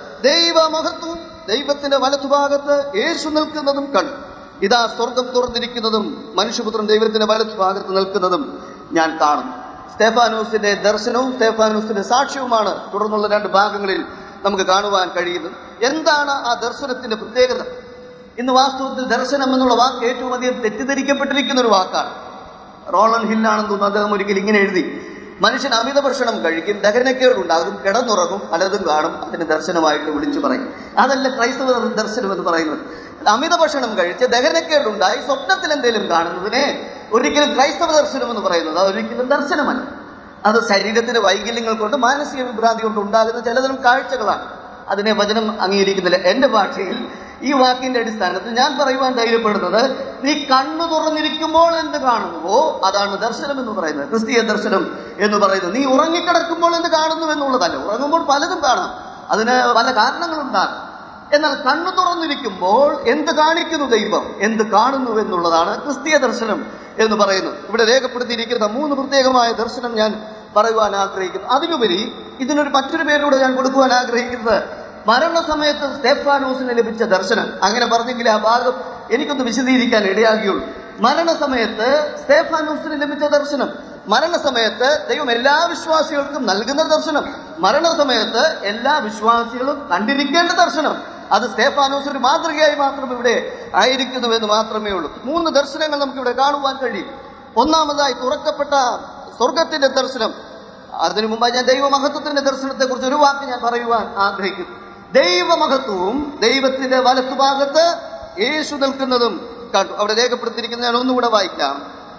ദൈവമഹത്വം ദൈവത്തിന്റെ വലത്തുഭാഗത്ത് യേശു നിൽക്കുന്നതും കണ്ടു ഇതാ സ്വർഗം തുറന്നിരിക്കുന്നതും മനുഷ്യപുത്രൻ ദൈവത്തിന്റെ വലത്തുഭാഗത്ത് നിൽക്കുന്നതും ഞാൻ കാണുന്നു സ്റ്റെഫാനോസിന്റെ ദർശനവും സ്റ്റെഫാനോസിന്റെ സാക്ഷ്യവുമാണ് തുടർന്നുള്ള രണ്ട് ഭാഗങ്ങളിൽ നമുക്ക് കാണുവാൻ കഴിയുന്നത് എന്താണ് ആ ദർശനത്തിന്റെ പ്രത്യേകത ഇന്ന് വാസ്തവത്തിൽ ദർശനം എന്നുള്ള വാക്ക് ഏറ്റവും അധികം തെറ്റിദ്ധരിക്കപ്പെട്ടിരിക്കുന്ന ഒരു വാക്കാണ് റോളൻ ഹില്ലാണെന്ന് തോന്നുന്നു അദ്ദേഹം ഒരിക്കൽ ഇങ്ങനെ എഴുതി മനുഷ്യൻ അമിത ഭക്ഷണം കഴിക്കും ദഹനക്കേടുണ്ടാകും കിടന്നുറങ്ങും പലതും കാണും അതിന് ദർശനമായിട്ട് വിളിച്ചു പറയും അതല്ല ക്രൈസ്തവ ദർശനം എന്ന് പറയുന്നത് അമിത ഭക്ഷണം കഴിച്ച് ദഹനക്കേടുണ്ടായി സ്വപ്നത്തിൽ എന്തെങ്കിലും കാണുന്നതിനെ ഒരിക്കലും ക്രൈസ്തവ ദർശനം എന്ന് പറയുന്നത് അതൊരിക്കലും ദർശനമല്ല അത് ശരീരത്തിന്റെ വൈകല്യങ്ങൾ കൊണ്ട് മാനസിക വിഭ്രാന്തി കൊണ്ട് ഉണ്ടാകുന്ന ചിലതരം കാഴ്ചകളാണ് അതിനെ വചനം അംഗീകരിക്കുന്നില്ല എന്റെ ഭാഷയിൽ ഈ വാക്കിന്റെ അടിസ്ഥാനത്തിൽ ഞാൻ പറയുവാൻ ധൈര്യപ്പെടുന്നത് നീ കണ്ണു തുറന്നിരിക്കുമ്പോൾ എന്ത് കാണുന്നുവോ അതാണ് ദർശനം എന്ന് പറയുന്നത് ക്രിസ്തീയ ദർശനം എന്ന് പറയുന്നത് നീ ഉറങ്ങിക്കിടക്കുമ്പോൾ എന്ത് കാണുന്നു എന്നുള്ളതല്ല ഉറങ്ങുമ്പോൾ പലതും കാണാം അതിന് പല കാരണങ്ങളുണ്ടാകും എന്നാൽ കണ്ണു തുറന്നിരിക്കുമ്പോൾ എന്ത് കാണിക്കുന്നു ദൈവം എന്ത് കാണുന്നു എന്നുള്ളതാണ് ക്രിസ്തീയ ദർശനം എന്ന് പറയുന്നത് ഇവിടെ രേഖപ്പെടുത്തിയിരിക്കുന്ന മൂന്ന് പ്രത്യേകമായ ദർശനം ഞാൻ പറയുവാൻ ആഗ്രഹിക്കുന്നു അതിലുപരി ഇതിനൊരു മറ്റൊരു പേരിലൂടെ ഞാൻ കൊടുക്കുവാൻ ആഗ്രഹിക്കുന്നത് മരണസമയത്ത് സ്റ്റെഫാനോസിന് ലഭിച്ച ദർശനം അങ്ങനെ പറഞ്ഞെങ്കിൽ ആ ഭാഗം എനിക്കൊന്ന് വിശദീകരിക്കാൻ ഇടയാകിയുള്ളൂ മരണസമയത്ത് സ്റ്റെഫാനോസിന് ലഭിച്ച ദർശനം മരണസമയത്ത് ദൈവം എല്ലാ വിശ്വാസികൾക്കും നൽകുന്ന ദർശനം മരണസമയത്ത് എല്ലാ വിശ്വാസികളും കണ്ടിരിക്കേണ്ട ദർശനം അത് സ്റ്റേഫാനോസ് ഒരു മാതൃകയായി മാത്രം ഇവിടെ ആയിരിക്കുന്നു എന്ന് മാത്രമേ ഉള്ളൂ മൂന്ന് ദർശനങ്ങൾ നമുക്ക് ഇവിടെ കാണുവാൻ കഴിയും ഒന്നാമതായി തുറക്കപ്പെട്ട സ്വർഗത്തിന്റെ ദർശനം അതിനു മുമ്പായി ഞാൻ ദൈവമഹത്വത്തിന്റെ ദർശനത്തെ കുറിച്ച് ഒരു വാക്ക് ഞാൻ പറയുവാൻ ആഗ്രഹിക്കുന്നു ദൈവമഹത്വവും ദൈവത്തിന്റെ വലത്തുഭാഗത്ത് യേശു നിൽക്കുന്നതും കണ്ടു അവിടെ രേഖപ്പെടുത്തിയിരിക്കുന്നത് ഞാൻ ഒന്നുകൂടെ വായിക്കാം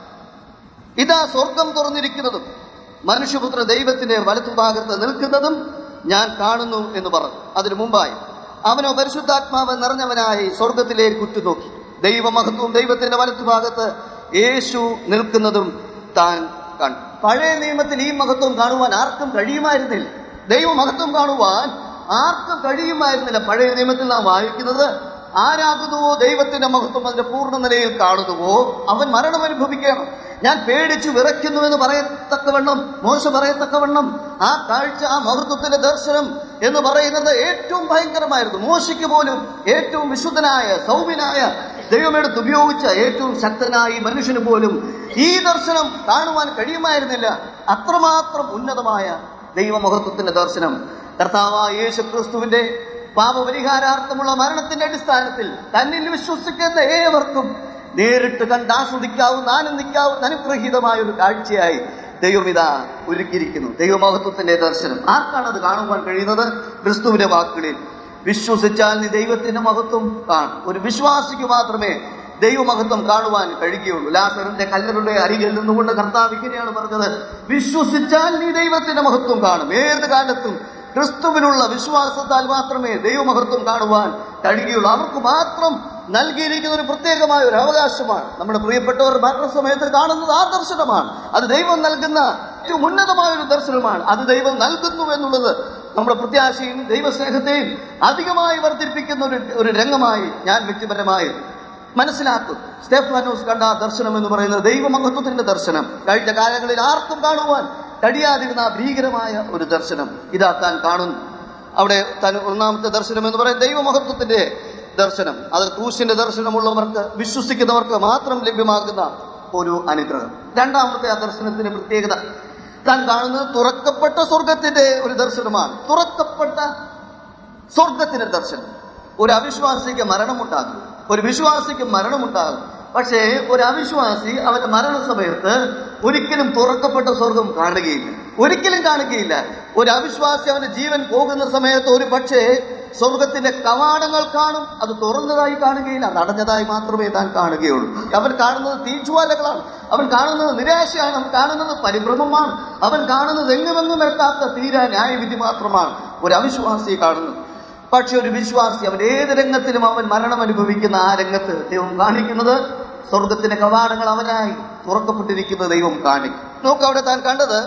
ഇതാ സ്വർഗം തുറന്നിരിക്കുന്നതും മനുഷ്യപുത്ര ദൈവത്തിന്റെ വലത്തുഭാഗത്ത് നിൽക്കുന്നതും ഞാൻ കാണുന്നു എന്ന് പറഞ്ഞു അതിനു മുമ്പായി അവനോ പരിശുദ്ധാത്മാവ് നിറഞ്ഞവനായി സ്വർഗത്തിലേക്ക് ഉറ്റുനോക്കി ദൈവമഹത്വവും ദൈവത്തിന്റെ വലത്തുഭാഗത്ത് യേശു നിൽക്കുന്നതും താൻ കണ്ടു പഴയ നിയമത്തിൽ ഈ മഹത്വം കാണുവാൻ ആർക്കും കഴിയുമായിരുന്നില്ല ദൈവമഹത്വം കാണുവാൻ ആർക്കും കഴിയുമായിരുന്നില്ല പഴയ നിയമത്തിൽ നാം വായിക്കുന്നത് ആരാകുന്നുവോ ദൈവത്തിന്റെ മഹത്വം അതിന്റെ പൂർണ്ണ നിലയിൽ കാണുന്നുവോ അവൻ മരണം അനുഭവിക്കണം ഞാൻ പേടിച്ചു വിറയ്ക്കുന്നു എന്ന് പറയത്തക്കവണ്ണം മോശ പറയത്തക്കവണ്ണം ആ കാഴ്ച ആ മഹത്വത്തിന്റെ ദർശനം എന്ന് പറയുന്നത് ഏറ്റവും ഭയങ്കരമായിരുന്നു മോശയ്ക്ക് പോലും ഏറ്റവും വിശുദ്ധനായ സൗമ്യനായ ദൈവമെടുത്ത് ഉപയോഗിച്ച ഏറ്റവും ശക്തനായ ഈ മനുഷ്യന് പോലും ഈ ദർശനം കാണുവാൻ കഴിയുമായിരുന്നില്ല അത്രമാത്രം ഉന്നതമായ ദൈവമഹത്വത്തിന്റെ ദർശനം കർത്താവായ യേശു ക്രിസ്തുവിന്റെ പാപപരിഹാരാർത്ഥമുള്ള മരണത്തിന്റെ അടിസ്ഥാനത്തിൽ തന്നിൽ വിശ്വസിക്കുന്ന ഏവർക്കും നേരിട്ട് കണ്ട് ആസ്വദിക്കാവുന്ന ആനന്ദിക്കാവുന്ന അനുഗ്രഹീതമായ ഒരു കാഴ്ചയായി ദൈവം ഇതാ ഒരുക്കിയിരിക്കുന്നു ദൈവമഹത്വത്തിന്റെ ദർശനം ആർക്കാണ് അത് കാണുവാൻ കഴിയുന്നത് ക്രിസ്തുവിന്റെ വാക്കുകളിൽ വിശ്വസിച്ചാൽ നീ ദൈവത്തിന്റെ മഹത്വം കാണും ഒരു വിശ്വാസിക്ക് മാത്രമേ ദൈവമഹത്വം കാണുവാൻ കഴിയുകയുള്ളൂ ലാസറിന്റെ കല്ലറുടെ അരികിൽ നിന്നുകൊണ്ട് കർത്താവ് ഇങ്ങനെയാണ് പറഞ്ഞത് വിശ്വസിച്ചാൽ നീ ദൈവത്തിന്റെ മഹത്വം കാണും ഏത് കാലത്തും ക്രിസ്തുവിനുള്ള വിശ്വാസത്താൽ മാത്രമേ ദൈവമഹത്വം കാണുവാൻ കഴിയുകയുള്ളൂ അവർക്ക് മാത്രം നൽകിയിരിക്കുന്ന ഒരു പ്രത്യേകമായ ഒരു അവകാശമാണ് നമ്മുടെ പ്രിയപ്പെട്ടവർ മരണസമയത്ത് കാണുന്നത് ആ ദർശനമാണ് അത് ദൈവം നൽകുന്ന ഏറ്റവും ഉന്നതമായ ഒരു ദർശനമാണ് അത് ദൈവം നൽകുന്നു എന്നുള്ളത് നമ്മുടെ പ്രത്യാശയും ദൈവസ്നേഹത്തെയും അധികമായി വർദ്ധിപ്പിക്കുന്ന ഒരു ഒരു രംഗമായി ഞാൻ വ്യക്തിപരമായി മനസ്സിലാക്കും സ്റ്റെഫാനോസ് കണ്ട ആ ദർശനം എന്ന് പറയുന്നത് ദൈവമഹത്വത്തിന്റെ ദർശനം കഴിഞ്ഞ കാലങ്ങളിൽ ആർക്കും കാണുവാൻ കഴിയാതിരുന്ന ആ ഭീകരമായ ഒരു ദർശനം ഇതാ താൻ കാണുന്നു അവിടെ താൻ ഒന്നാമത്തെ ദർശനം എന്ന് പറയുന്നത് ദൈവമഹത്വത്തിന്റെ ദർശനം അത് ക്രൂശിന്റെ ദർശനമുള്ളവർക്ക് വിശ്വസിക്കുന്നവർക്ക് മാത്രം ലഭ്യമാകുന്ന ഒരു അനുഗ്രഹം രണ്ടാമത്തെ ആ ദർശനത്തിന്റെ പ്രത്യേകത താൻ കാണുന്നത് തുറക്കപ്പെട്ട സ്വർഗത്തിന്റെ ഒരു ദർശനമാണ് തുറക്കപ്പെട്ട സ്വർഗത്തിന്റെ ദർശനം ഒരു അവിശ്വാസിക്ക് മരണമുണ്ടാകും ഒരു വിശ്വാസിക്ക് മരണമുണ്ടാകും പക്ഷേ ഒരു അവിശ്വാസി അവന്റെ മരണസമയത്ത് ഒരിക്കലും തുറക്കപ്പെട്ട സ്വർഗം കാണുകയില്ല ഒരിക്കലും കാണുകയില്ല ഒരു അവിശ്വാസി അവന്റെ ജീവൻ പോകുന്ന സമയത്ത് ഒരു പക്ഷേ സ്വർഗത്തിന്റെ കവാടങ്ങൾ കാണും അത് തുറന്നതായി കാണുകയില്ല അത് അടഞ്ഞതായി മാത്രമേ താൻ കാണുകയുള്ളൂ അവൻ കാണുന്നത് തീജ്വാലകളാണ് അവൻ കാണുന്നത് നിരാശയാണ് അവൻ കാണുന്നത് പരിഭ്രമമാണ് അവൻ കാണുന്നത് എങ്ങുമെങ്ങും എത്താത്ത തീരാ ന്യായവിധി മാത്രമാണ് ഒരു അവിശ്വാസി കാണുന്നത് പക്ഷെ ഒരു വിശ്വാസി അവൻ ഏത് രംഗത്തിലും അവൻ മരണം അനുഭവിക്കുന്ന ആ രംഗത്ത് ദൈവം കാണിക്കുന്നത് സ്വർഗത്തിന്റെ കവാടങ്ങൾ അവനായി തുറക്കപ്പെട്ടിരിക്കുന്ന ദൈവം കാണിക്കും നോക്ക് അവിടെ താൻ കണ്ടത്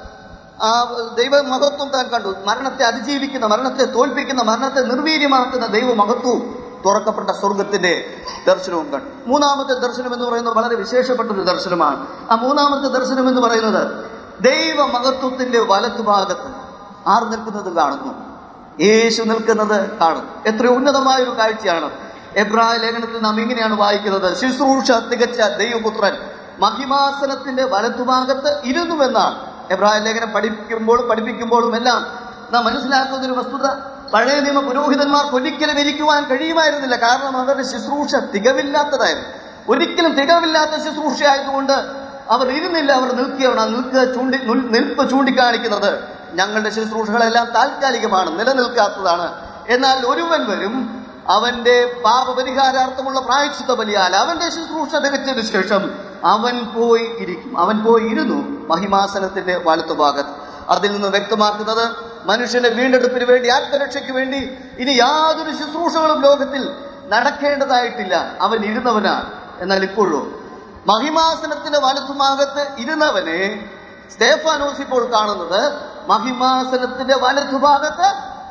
ആ ദൈവ മഹത്വം താൻ കണ്ടു മരണത്തെ അതിജീവിക്കുന്ന മരണത്തെ തോൽപ്പിക്കുന്ന മരണത്തെ നിർവീര്യമാക്കുന്ന ദൈവ മഹത്വവും തുറക്കപ്പെട്ട സ്വർഗത്തിന്റെ ദർശനവും കണ്ടു മൂന്നാമത്തെ ദർശനം എന്ന് പറയുന്നത് വളരെ വിശേഷപ്പെട്ട ഒരു ദർശനമാണ് ആ മൂന്നാമത്തെ ദർശനം എന്ന് പറയുന്നത് ദൈവ മഹത്വത്തിന്റെ വലത്തുഭാഗത്ത് ആർ നിൽക്കുന്നത് കാണുന്നു യേശു നിൽക്കുന്നത് കാണുന്നു എത്ര ഉന്നതമായ ഒരു കാഴ്ചയാണ് എബ്രായ ലേഖനത്തിൽ നാം ഇങ്ങനെയാണ് വായിക്കുന്നത് ശുശ്രൂഷ തികച്ച ദൈവപുത്രൻ മഹിമാസനത്തിന്റെ വലത്തുഭാഗത്ത് ഇരുന്നുവെന്നാണ് എബ്രായ ലേഖനം പഠിപ്പിക്കുമ്പോഴും പഠിപ്പിക്കുമ്പോഴും എല്ലാം നാം മനസ്സിലാക്കുന്ന ഒരു വസ്തുത പഴയ നിയമ പുരോഹിതന്മാർക്ക് ഒരിക്കലും ഇരിക്കുവാൻ കഴിയുമായിരുന്നില്ല കാരണം അവരുടെ ശുശ്രൂഷ തികവില്ലാത്തതായിരുന്നു ഒരിക്കലും തികവില്ലാത്ത ശുശ്രൂഷ ആയതുകൊണ്ട് അവർ ഇരുന്നില്ല അവർ നിൽക്കുകയാണ് ആ നിൽക്കുക ചൂണ്ടി നിൽ- നിൽപ്പ് ചൂണ്ടിക്കാണിക്കുന്നത് ഞങ്ങളുടെ ശുശ്രൂഷകളെല്ലാം താൽക്കാലികമാണ് നിലനിൽക്കാത്തതാണ് എന്നാൽ ഒരുവൻ വരും അവന്റെ പാപപരിഹാരാർത്ഥമുള്ള പ്രായച്ചിത്ത ബലിയാൽ അവന്റെ ശുശ്രൂഷ തികച്ചതിന് ശേഷം അവൻ പോയി ഇരിക്കും അവൻ പോയി ഇരുന്നു മഹിമാസനത്തിന്റെ വലത്തുഭാഗത്ത് അതിൽ നിന്ന് വ്യക്തമാക്കുന്നത് മനുഷ്യന്റെ വീണ്ടെടുപ്പിന് വേണ്ടി ആത്മരക്ഷയ്ക്ക് വേണ്ടി ഇനി യാതൊരു ശുശ്രൂഷകളും ലോകത്തിൽ നടക്കേണ്ടതായിട്ടില്ല അവൻ ഇരുന്നവനാണ് എന്നാൽ ഇപ്പോഴോ മഹിമാസനത്തിന്റെ വലത്തുഭാഗത്ത് ഇരുന്നവനെ സ്റ്റേഫാനോസ് ഇപ്പോൾ കാണുന്നത് മഹിമാസനത്തിന്റെ വലത്തുഭാഗത്ത്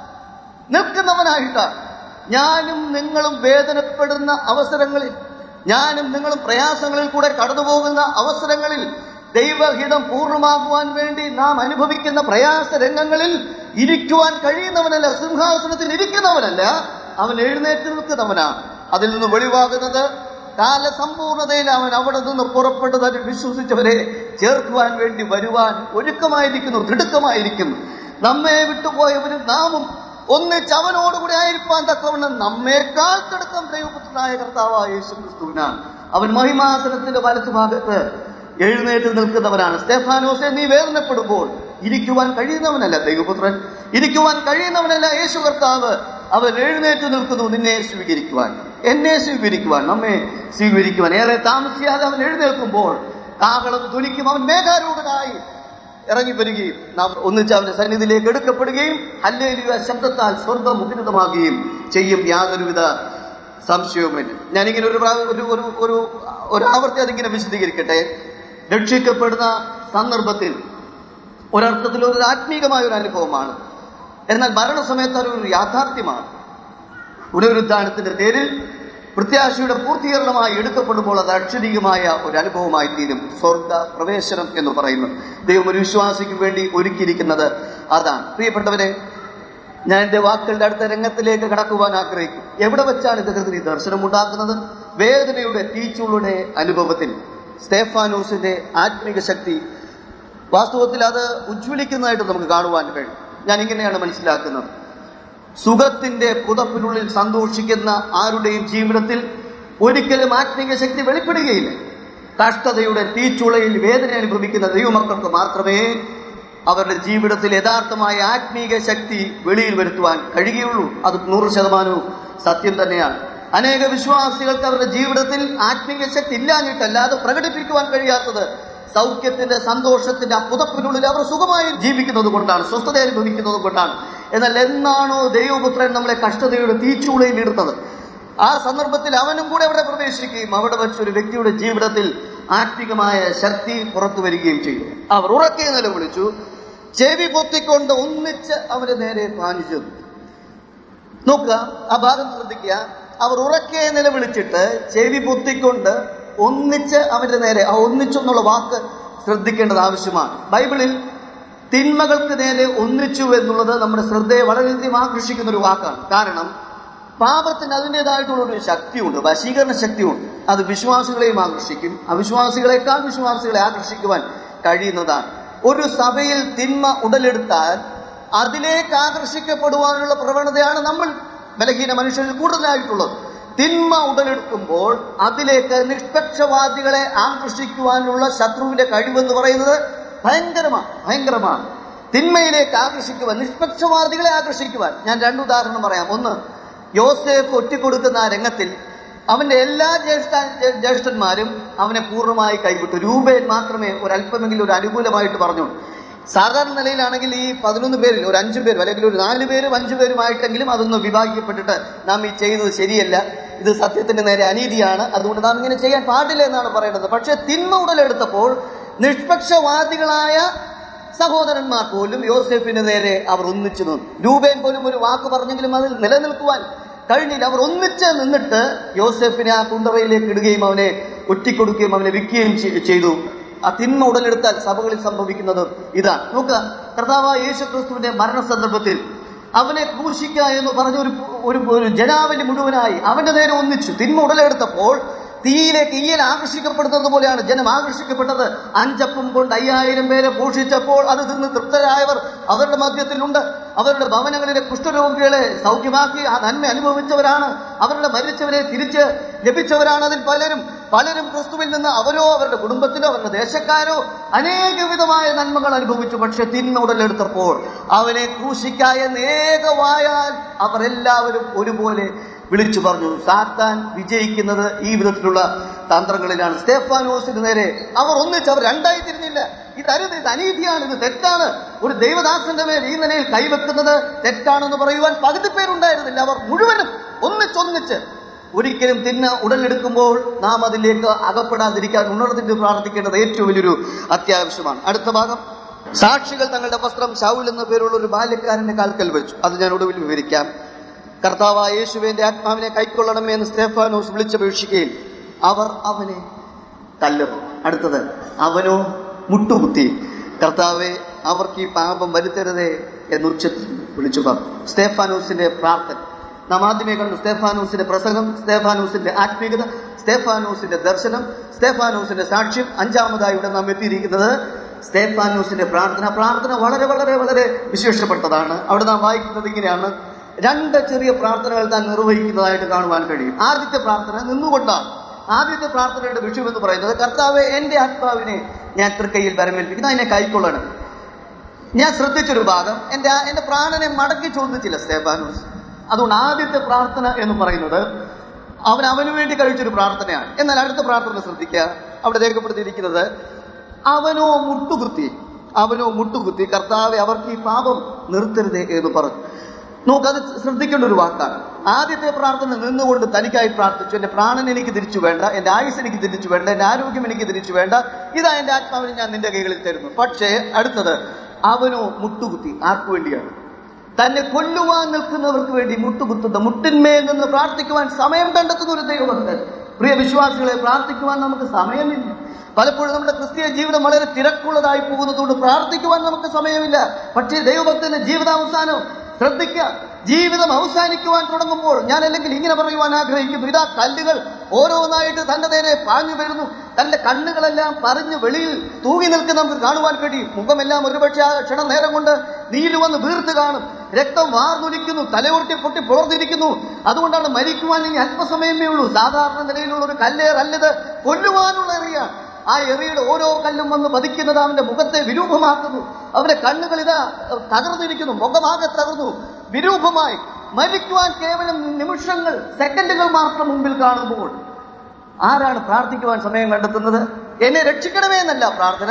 നിൽക്കുന്നവനായിട്ടാണ് ഞാനും നിങ്ങളും വേദനപ്പെടുന്ന അവസരങ്ങളിൽ ഞാനും നിങ്ങളും പ്രയാസങ്ങളിൽ കൂടെ കടന്നു പോകുന്ന അവസരങ്ങളിൽ ദൈവഹിതം പൂർണ്ണമാക്കുവാൻ വേണ്ടി നാം അനുഭവിക്കുന്ന പ്രയാസ രംഗങ്ങളിൽ ഇരിക്കുവാൻ കഴിയുന്നവനല്ല സിംഹാസനത്തിൽ ഇരിക്കുന്നവനല്ല അവൻ എഴുന്നേറ്റ് നിൽക്കുന്നവനാണ് അതിൽ നിന്ന് വെളിവാകുന്നത് കാലസമ്പൂർണതയിൽ അവൻ അവിടെ നിന്ന് പുറപ്പെട്ടു തന്നെ വിശ്വസിച്ചവരെ ചേർക്കുവാൻ വേണ്ടി വരുവാൻ ഒരുക്കമായിരിക്കുന്നു തിടുക്കമായിരിക്കുന്നു നമ്മെ വിട്ടുപോയവരും നാമും ഒന്നിച്ച് അവനോടുകൂടി ആയിരിക്കാൻ തക്കവണ്ണം നമ്മേക്കാൾ തിടുക്കം ദൈവപുത്രനായ കർത്താവായ യേശു ക്രിസ്തുവിനാണ് അവൻ മഹിമാസനത്തിന്റെ വലത്തുഭാഗത്ത് എഴുന്നേറ്റ് നിൽക്കുന്നവനാണ് സ്റ്റെഫാനോസെ നീ വേദനപ്പെടുമ്പോൾ ഇരിക്കുവാൻ കഴിയുന്നവനല്ല ദൈവപുത്രൻ ഇരിക്കുവാൻ കഴിയുന്നവനല്ല യേശു കർത്താവ് അവൻ എഴുന്നേറ്റ് നിൽക്കുന്നു നിന്നെ സ്വീകരിക്കുവാൻ എന്നെ സ്വീകരിക്കുവാൻ നമ്മെ സ്വീകരിക്കുവാൻ ഏറെ താമസിയാതെ അവൻ എഴുന്നേൽക്കുമ്പോൾ കാഹളം ധ്വനിക്കും അവൻ മേഘാരൂഢനായി ഇറങ്ങി വരികയും നാം ഒന്നിച്ച് അവന്റെ സന്നിധിയിലേക്ക് എടുക്കപ്പെടുകയും ഹല്ലേലൂയ ശബ്ദത്താൽ സ്വർഗം മുഖരിതമാകുകയും ചെയ്യും യാതൊരുവിധ സംശയവുമില്ല ഞാനിങ്ങനെ ഒരു പ്രാവ- ഒരു ഒരു ഒരു ഒരു ആവർത്തി അതിങ്ങനെ വിശദീകരിക്കട്ടെ രക്ഷിക്കപ്പെടുന്ന സന്ദർഭത്തിൽ ഒരർത്ഥത്തിൽ ഒരു ആത്മീകമായ ഒരു അനുഭവമാണ് എന്നാൽ മരണസമയത്ത് അതൊരു യാഥാർത്ഥ്യമാണ് പുനരുദ്ധാനത്തിന്റെ പേരിൽ പ്രത്യാശയുടെ പൂർത്തീകരണമായി എടുക്കപ്പെടുമ്പോൾ അത് അക്ഷരീകമായ ഒരു അനുഭവമായി തീരും സ്വർഗ പ്രവേശനം എന്ന് പറയുന്നു ദൈവം ഒരു വിശ്വാസിക്ക് വേണ്ടി ഒരുക്കിയിരിക്കുന്നത് അതാണ് പ്രിയപ്പെട്ടവരെ ഞാൻ എന്റെ വാക്കുകളുടെ അടുത്ത രംഗത്തിലേക്ക് കടക്കുവാൻ ആഗ്രഹിക്കും എവിടെ വെച്ചാണ് ഇദ്ദേഹത്തിന് ഈ ദർശനം ഉണ്ടാക്കുന്നത് വേദനയുടെ തീച്ചുളുടെ അനുഭവത്തിൽ സ്റ്റേഫാനോസിന്റെ ആത്മീക ശക്തി വാസ്തവത്തിൽ അത് ഉജ്ജ്വലിക്കുന്നതായിട്ട് നമുക്ക് കാണുവാൻ കഴിയും ഞാൻ ഇങ്ങനെയാണ് മനസ്സിലാക്കുന്നത് സുഖത്തിന്റെ പുതപ്പിനുള്ളിൽ സന്തോഷിക്കുന്ന ആരുടെയും ജീവിതത്തിൽ ഒരിക്കലും ആത്മീക ശക്തി വെളിപ്പെടുകയില്ല കഷ്ടതയുടെ തീച്ചുളയിൽ വേദന അനുഭവിക്കുന്ന ദൈവമക്കൾക്ക് മാത്രമേ അവരുടെ ജീവിതത്തിൽ യഥാർത്ഥമായ ആത്മീക ശക്തി വെളിയിൽ വരുത്തുവാൻ കഴിയുകയുള്ളൂ അത് നൂറ് ശതമാനവും സത്യം തന്നെയാണ് അനേക വിശ്വാസികൾക്ക് അവരുടെ ജീവിതത്തിൽ ആത്മീക ശക്തി ഇല്ലാഞ്ഞിട്ടല്ല അത് പ്രകടിപ്പിക്കുവാൻ കഴിയാത്തത് സൗഖ്യത്തിന്റെ സന്തോഷത്തിന്റെ ആ പുതപ്പിനുള്ളിൽ അവർ സുഖമായി ജീവിക്കുന്നത് കൊണ്ടാണ് സ്വസ്ഥത അനുഭവിക്കുന്നത് കൊണ്ടാണ് എന്നാൽ എന്നാണോ ദൈവപുത്രൻ നമ്മളെ കഷ്ടതയുടെ തീച്ചൂളയിൽ ഇടുന്നത് ആ സന്ദർഭത്തിൽ അവനും കൂടെ അവിടെ പ്രവേശിക്കുകയും അവിടെ വെച്ച് ഒരു വ്യക്തിയുടെ ജീവിതത്തിൽ ആത്മികമായ ശക്തി പുറത്തു വരികയും ചെയ്തു അവർ ഉറക്കെ നിലവിളിച്ചു ചെവി പൊത്തിക്കൊണ്ട് ഒന്നിച്ച് അവന്റെ നേരെ പാഞ്ഞു നോക്കുക ആ ഭാഗം ശ്രദ്ധിക്കുക അവർ ഉറക്കെ നിലവിളിച്ചിട്ട് ചെവി പൊത്തിക്കൊണ്ട് ഒന്നിച്ച് അവന്റെ നേരെ ആ ഒന്നിച്ചെന്നുള്ള വാക്ക് ശ്രദ്ധിക്കേണ്ടത് ആവശ്യമാണ് ബൈബിളിൽ തിന്മകൾക്ക് നേരെ ഒന്നിച്ചു എന്നുള്ളത് നമ്മുടെ ശ്രദ്ധയെ വളരെയധികം ആകർഷിക്കുന്ന ഒരു വാക്കാണ് കാരണം പാപത്തിന് അതിൻ്റെതായിട്ടുള്ള ഒരു ശക്തിയുണ്ട് വശീകരണ ശക്തിയുണ്ട് അത് വിശ്വാസികളെയും ആകർഷിക്കും അവിശ്വാസികളെക്കാൾ വിശ്വാസികളെ ആകർഷിക്കുവാൻ കഴിയുന്നതാണ് ഒരു സഭയിൽ തിന്മ ഉടലെടുത്താൽ അതിലേക്ക് ആകർഷിക്കപ്പെടുവാനുള്ള പ്രവണതയാണ് നമ്മൾ ബലഹീന മനുഷ്യരിൽ കൂടുതലായിട്ടുള്ളത് തിന്മ ഉടലെടുക്കുമ്പോൾ അതിലേക്ക് നിഷ്പക്ഷവാദികളെ ആകർഷിക്കുവാനുള്ള ശത്രുവിന്റെ കഴിവെന്ന് പറയുന്നത് ഭയങ്കരമാണ് ഭയങ്കരമാണ് തിന്മയിലേക്ക് ആകർഷിക്കുവാൻ നിഷ്പക്ഷവാദികളെ ആകർഷിക്കുവാൻ ഞാൻ രണ്ട് ഉദാഹരണം പറയാം ഒന്ന് യോസേഫ് ഒറ്റിക്കൊടുക്കുന്ന ആ രംഗത്തിൽ അവന്റെ എല്ലാ ജ്യേഷ്ഠ ജ്യേഷ്ഠന്മാരും അവനെ പൂർണ്ണമായി കൈവിട്ടു രൂപേൻ മാത്രമേ ഒരല്പമെങ്കിലും ഒരു അനുകൂലമായിട്ട് പറഞ്ഞു സാധാരണ നിലയിലാണെങ്കിൽ ഈ പതിനൊന്ന് പേരിൽ ഒരു അഞ്ചു പേരും അല്ലെങ്കിൽ ഒരു നാല് പേരും അഞ്ചു പേരുമായിട്ടെങ്കിലും അതൊന്ന് വിഭാഗിക്കപ്പെട്ടിട്ട് നാം ഈ ചെയ്യുന്നത് ശരിയല്ല ഇത് സത്യത്തിന്റെ നേരെ അനീതിയാണ് അതുകൊണ്ട് നാം ഇങ്ങനെ ചെയ്യാൻ പാടില്ല എന്നാണ് പറയുന്നത് പക്ഷെ തിന്മ ഉടലെടുത്തപ്പോൾ നിഷ്പക്ഷവാദികളായ സഹോദരന്മാർ പോലും യോസെഫിന് നേരെ അവർ ഒന്നിച്ചു നിന്നു രൂപേൻ പോലും ഒരു വാക്ക് പറഞ്ഞെങ്കിലും അതിൽ നിലനിൽക്കുവാൻ കഴിഞ്ഞില്ല അവർ ഒന്നിച്ച് നിന്നിട്ട് യോസെഫിനെ ആ കുണ്ടറയിലേക്ക് ഇടുകയും അവനെ ഒറ്റിക്കൊടുക്കുകയും അവനെ വിൽക്കുകയും ചെ- ചെയ്തു ആ തിന്മ ഉടലെടുത്താൽ സഭകളിൽ സംഭവിക്കുന്നത് ഇതാണ് നോക്കുക കർത്താവായ യേശു ക്രിസ്തുവിന്റെ മരണ സന്ദർഭത്തിൽ അവനെ ക്രൂശിക്കുക എന്ന് പറഞ്ഞ ഒരു ഒരു ഒരു ജനാവലി മുഴുവനായി അവന്റെ നേരെ ഒന്നിച്ചു തിന്മ ഉടലെടുത്തപ്പോൾ തീയിലേക്ക് ഈയൽ ആകർഷിക്കപ്പെടുന്നത് പോലെയാണ് ജനം ആകർഷിക്കപ്പെട്ടത് അഞ്ചപ്പം കൊണ്ട് അയ്യായിരം പേരെ പോഷിച്ചപ്പോൾ അത് തിന്ന് തൃപ്തരായവർ അവരുടെ മധ്യത്തിലുണ്ട് അവരുടെ ഭവനങ്ങളിലെ കുഷ്ഠരോഗികളെ സൗഖ്യമാക്കി ആ നന്മ അനുഭവിച്ചവരാണ് അവരുടെ മരിച്ചവരെ തിരിച്ച് ലഭിച്ചവരാണ് അതിൽ പലരും പലരും ക്രിസ്തുവിൽ നിന്ന് അവരോ അവരുടെ കുടുംബത്തിലോ അവരുടെ ദേശക്കാരോ അനേക വിധമായ നന്മകൾ അനുഭവിച്ചു പക്ഷെ തിന്മ ഉടലെടുത്തപ്പോൾ അവനെ ക്രൂശിക്കായ നേകവായാൽ അവർ എല്ലാവരും ഒരുപോലെ വിളിച്ചു പറഞ്ഞു സാത്താൻ വിജയിക്കുന്നത് ഈ വിധത്തിലുള്ള തന്ത്രങ്ങളിലാണ് സ്റ്റേഫാനോസിന് നേരെ അവർ ഒന്നിച്ച് അവർ രണ്ടായി തിരിഞ്ഞില്ല ഇത് അരുത് ഇത് അനീതിയാണ് ഇത് തെറ്റാണ് ഒരു ദൈവദാസന്റെ മേൽ ഈ നിലയിൽ കൈവെക്കുന്നത് തെറ്റാണെന്ന് പറയുവാൻ പകുതി പേരുണ്ടായിരുന്നില്ല അവർ മുഴുവനും ഒന്നിച്ചൊന്നിച്ച് ഒരിക്കലും തിന്ന ഉടലെടുക്കുമ്പോൾ നാം അതിലേക്ക് അകപ്പെടാതിരിക്കാൻ ഉണർന്നിട്ട് പ്രാർത്ഥിക്കേണ്ടത് ഏറ്റവും വലിയൊരു അത്യാവശ്യമാണ് അടുത്ത ഭാഗം സാക്ഷികൾ തങ്ങളുടെ വസ്ത്രം ശൗൽ എന്ന പേരുള്ള ഒരു ബാല്യക്കാരന്റെ കാൽക്കൽ വെച്ചു അത് ഞാൻ ഒടുവിൽ വിവരിക്കാം കർത്താവായ യേശുവിന്റെ ആത്മാവിനെ കൈക്കൊള്ളണമേ എന്ന് സ്തേഫാനോസ് വിളിച്ചപേക്ഷിക്കുകയും അവർ അവനെ തല്ലുന്നു അടുത്തത് അവനോ മുട്ടുകുത്തി കർത്താവെ അവർക്ക് ഈ പാപം വരുത്തരുതേ എന്ന് ഉച്ചത്തിൽ വിളിച്ചു പറഞ്ഞു സ്തേഫാനോസിന്റെ പ്രാർത്ഥന നാം ആദ്യമേ കണ്ടു സ്തേഫാനോസിന്റെ പ്രസംഗം സ്തേഫാനോസിന്റെ ആത്മീയത സ്തേഫാനോസിന്റെ ദർശനം സ്തേഫാനോസിന്റെ സാക്ഷ്യം അഞ്ചാമതായി ഇവിടെ നാം എത്തിയിരിക്കുന്നത് സ്തേഫാനോസിന്റെ പ്രാർത്ഥന പ്രാർത്ഥന വളരെ വളരെ വളരെ വിശേഷപ്പെട്ടതാണ് അവിടെ നാം വായിക്കുന്നത് ഇങ്ങനെയാണ് രണ്ട് ചെറിയ പ്രാർത്ഥനകൾ താൻ നിർവഹിക്കുന്നതായിട്ട് കാണുവാൻ കഴിയും ആദ്യത്തെ പ്രാർത്ഥന നിന്നുകൊണ്ടാണ് ആദ്യത്തെ പ്രാർത്ഥനയുടെ വിഷയം എന്ന് പറയുന്നത് കർത്താവ് എന്റെ ആത്മാവിനെ ഞാൻ തൃക്കൈയിൽ വരമേൽപ്പിക്കുന്നു അതിനെ കൈക്കൊള്ളണം ഞാൻ ശ്രദ്ധിച്ചൊരു ഭാഗം എന്റെ എന്റെ പ്രാണനെ മടക്കി ചോദിച്ചില്ല സ്തേഫാനോസ് അതുകൊണ്ട് ആദ്യത്തെ പ്രാർത്ഥന എന്ന് പറയുന്നത് അവൻ അവന് വേണ്ടി കഴിച്ചൊരു പ്രാർത്ഥനയാണ് എന്നാൽ അടുത്ത പ്രാർത്ഥന ശ്രദ്ധിക്കുക അവിടെ രേഖപ്പെടുത്തിയിരിക്കുന്നത് അവനോ മുട്ടുകുത്തി അവനോ മുട്ടുകുത്തി കർത്താവെ അവർക്ക് ഈ പാപം നിർത്തരുതേ എന്ന് പറഞ്ഞു നോക്കത് ശ്രദ്ധിക്കേണ്ട ഒരു വാക്കാണ് ആദ്യത്തെ പ്രാർത്ഥന നിന്നുകൊണ്ട് തനിക്കായി പ്രാർത്ഥിച്ചു എന്റെ പ്രാണൻ എനിക്ക് തിരിച്ചു വേണ്ട എന്റെ ആയുസ് എനിക്ക് തിരിച്ചു വേണ്ട എന്റെ ആരോഗ്യം എനിക്ക് തിരിച്ചു വേണ്ട ഇതാ എന്റെ ആത്മാവിനെ ഞാൻ നിന്റെ കൈകളിൽ തരുന്നു പക്ഷേ അടുത്തത് അവനോ മുട്ടുകുത്തി ആർക്കു വേണ്ടിയാണ് തന്നെ കൊല്ലുവാൻ നിൽക്കുന്നവർക്ക് വേണ്ടി മുട്ടുകുത്തുന്ന മുട്ടിന്മേൽ നിന്ന് പ്രാർത്ഥിക്കുവാൻ സമയം കണ്ടെത്തുന്ന ഒരു ദൈവഭക്തൻ പ്രിയ വിശ്വാസികളെ പ്രാർത്ഥിക്കുവാൻ നമുക്ക് സമയമില്ല പലപ്പോഴും നമ്മുടെ ക്രിസ്തീയ ജീവിതം വളരെ തിരക്കുള്ളതായി പോകുന്നതുകൊണ്ട് പ്രാർത്ഥിക്കുവാൻ നമുക്ക് സമയമില്ല പക്ഷേ ദൈവഭക്തന്റെ ജീവിതാവസാനം ശ്രദ്ധിക്കുക ജീവിതം അവസാനിക്കുവാൻ തുടങ്ങുമ്പോൾ ഞാൻ അല്ലെങ്കിൽ ഇങ്ങനെ പറയുവാൻ ആഗ്രഹിക്കുന്നു ഇതാ കല്ലുകൾ ഓരോന്നായിട്ട് തന്റെ നേരെ പാഞ്ഞു വരുന്നു തന്റെ കണ്ണുകളെല്ലാം പറഞ്ഞു വെളിയിൽ തൂങ്ങി നിൽക്കുന്ന നമുക്ക് കാണുവാൻ കഴിയും മുഖമെല്ലാം ഒരുപക്ഷെ ആ ക്ഷണം നേരം കൊണ്ട് നീര് വന്ന് വീർത്ത് കാണും രക്തം വാർന്നൊലിക്കുന്നു തലയൊട്ടി പൊട്ടി പുറത്തിരിക്കുന്നു അതുകൊണ്ടാണ് മരിക്കുവാൻ ഇനി അല്പസമയമേ ഉള്ളൂ സാധാരണ നിലയിലുള്ള ഒരു കല്ലേറല്ലത് കൊല്ലുവാനുള്ള എറിയാണ് ആ എറിയുടെ ഓരോ കല്ലും വന്ന് പതിക്കുന്നത് അവന്റെ മുഖത്തെ വിരൂപമാക്കുന്നു അവന്റെ കണ്ണുകൾ ഇതാ തകർന്നിരിക്കുന്നു മുഖമാകെ തകർന്നു വിരൂപമായി മരിക്കുവാൻ കേവലം നിമിഷങ്ങൾ സെക്കൻഡുകൾ മാത്രം മുമ്പിൽ കാണുമ്പോൾ ആരാണ് പ്രാർത്ഥിക്കുവാൻ സമയം കണ്ടെത്തുന്നത് എന്നെ രക്ഷിക്കണമേ എന്നല്ല പ്രാർത്ഥന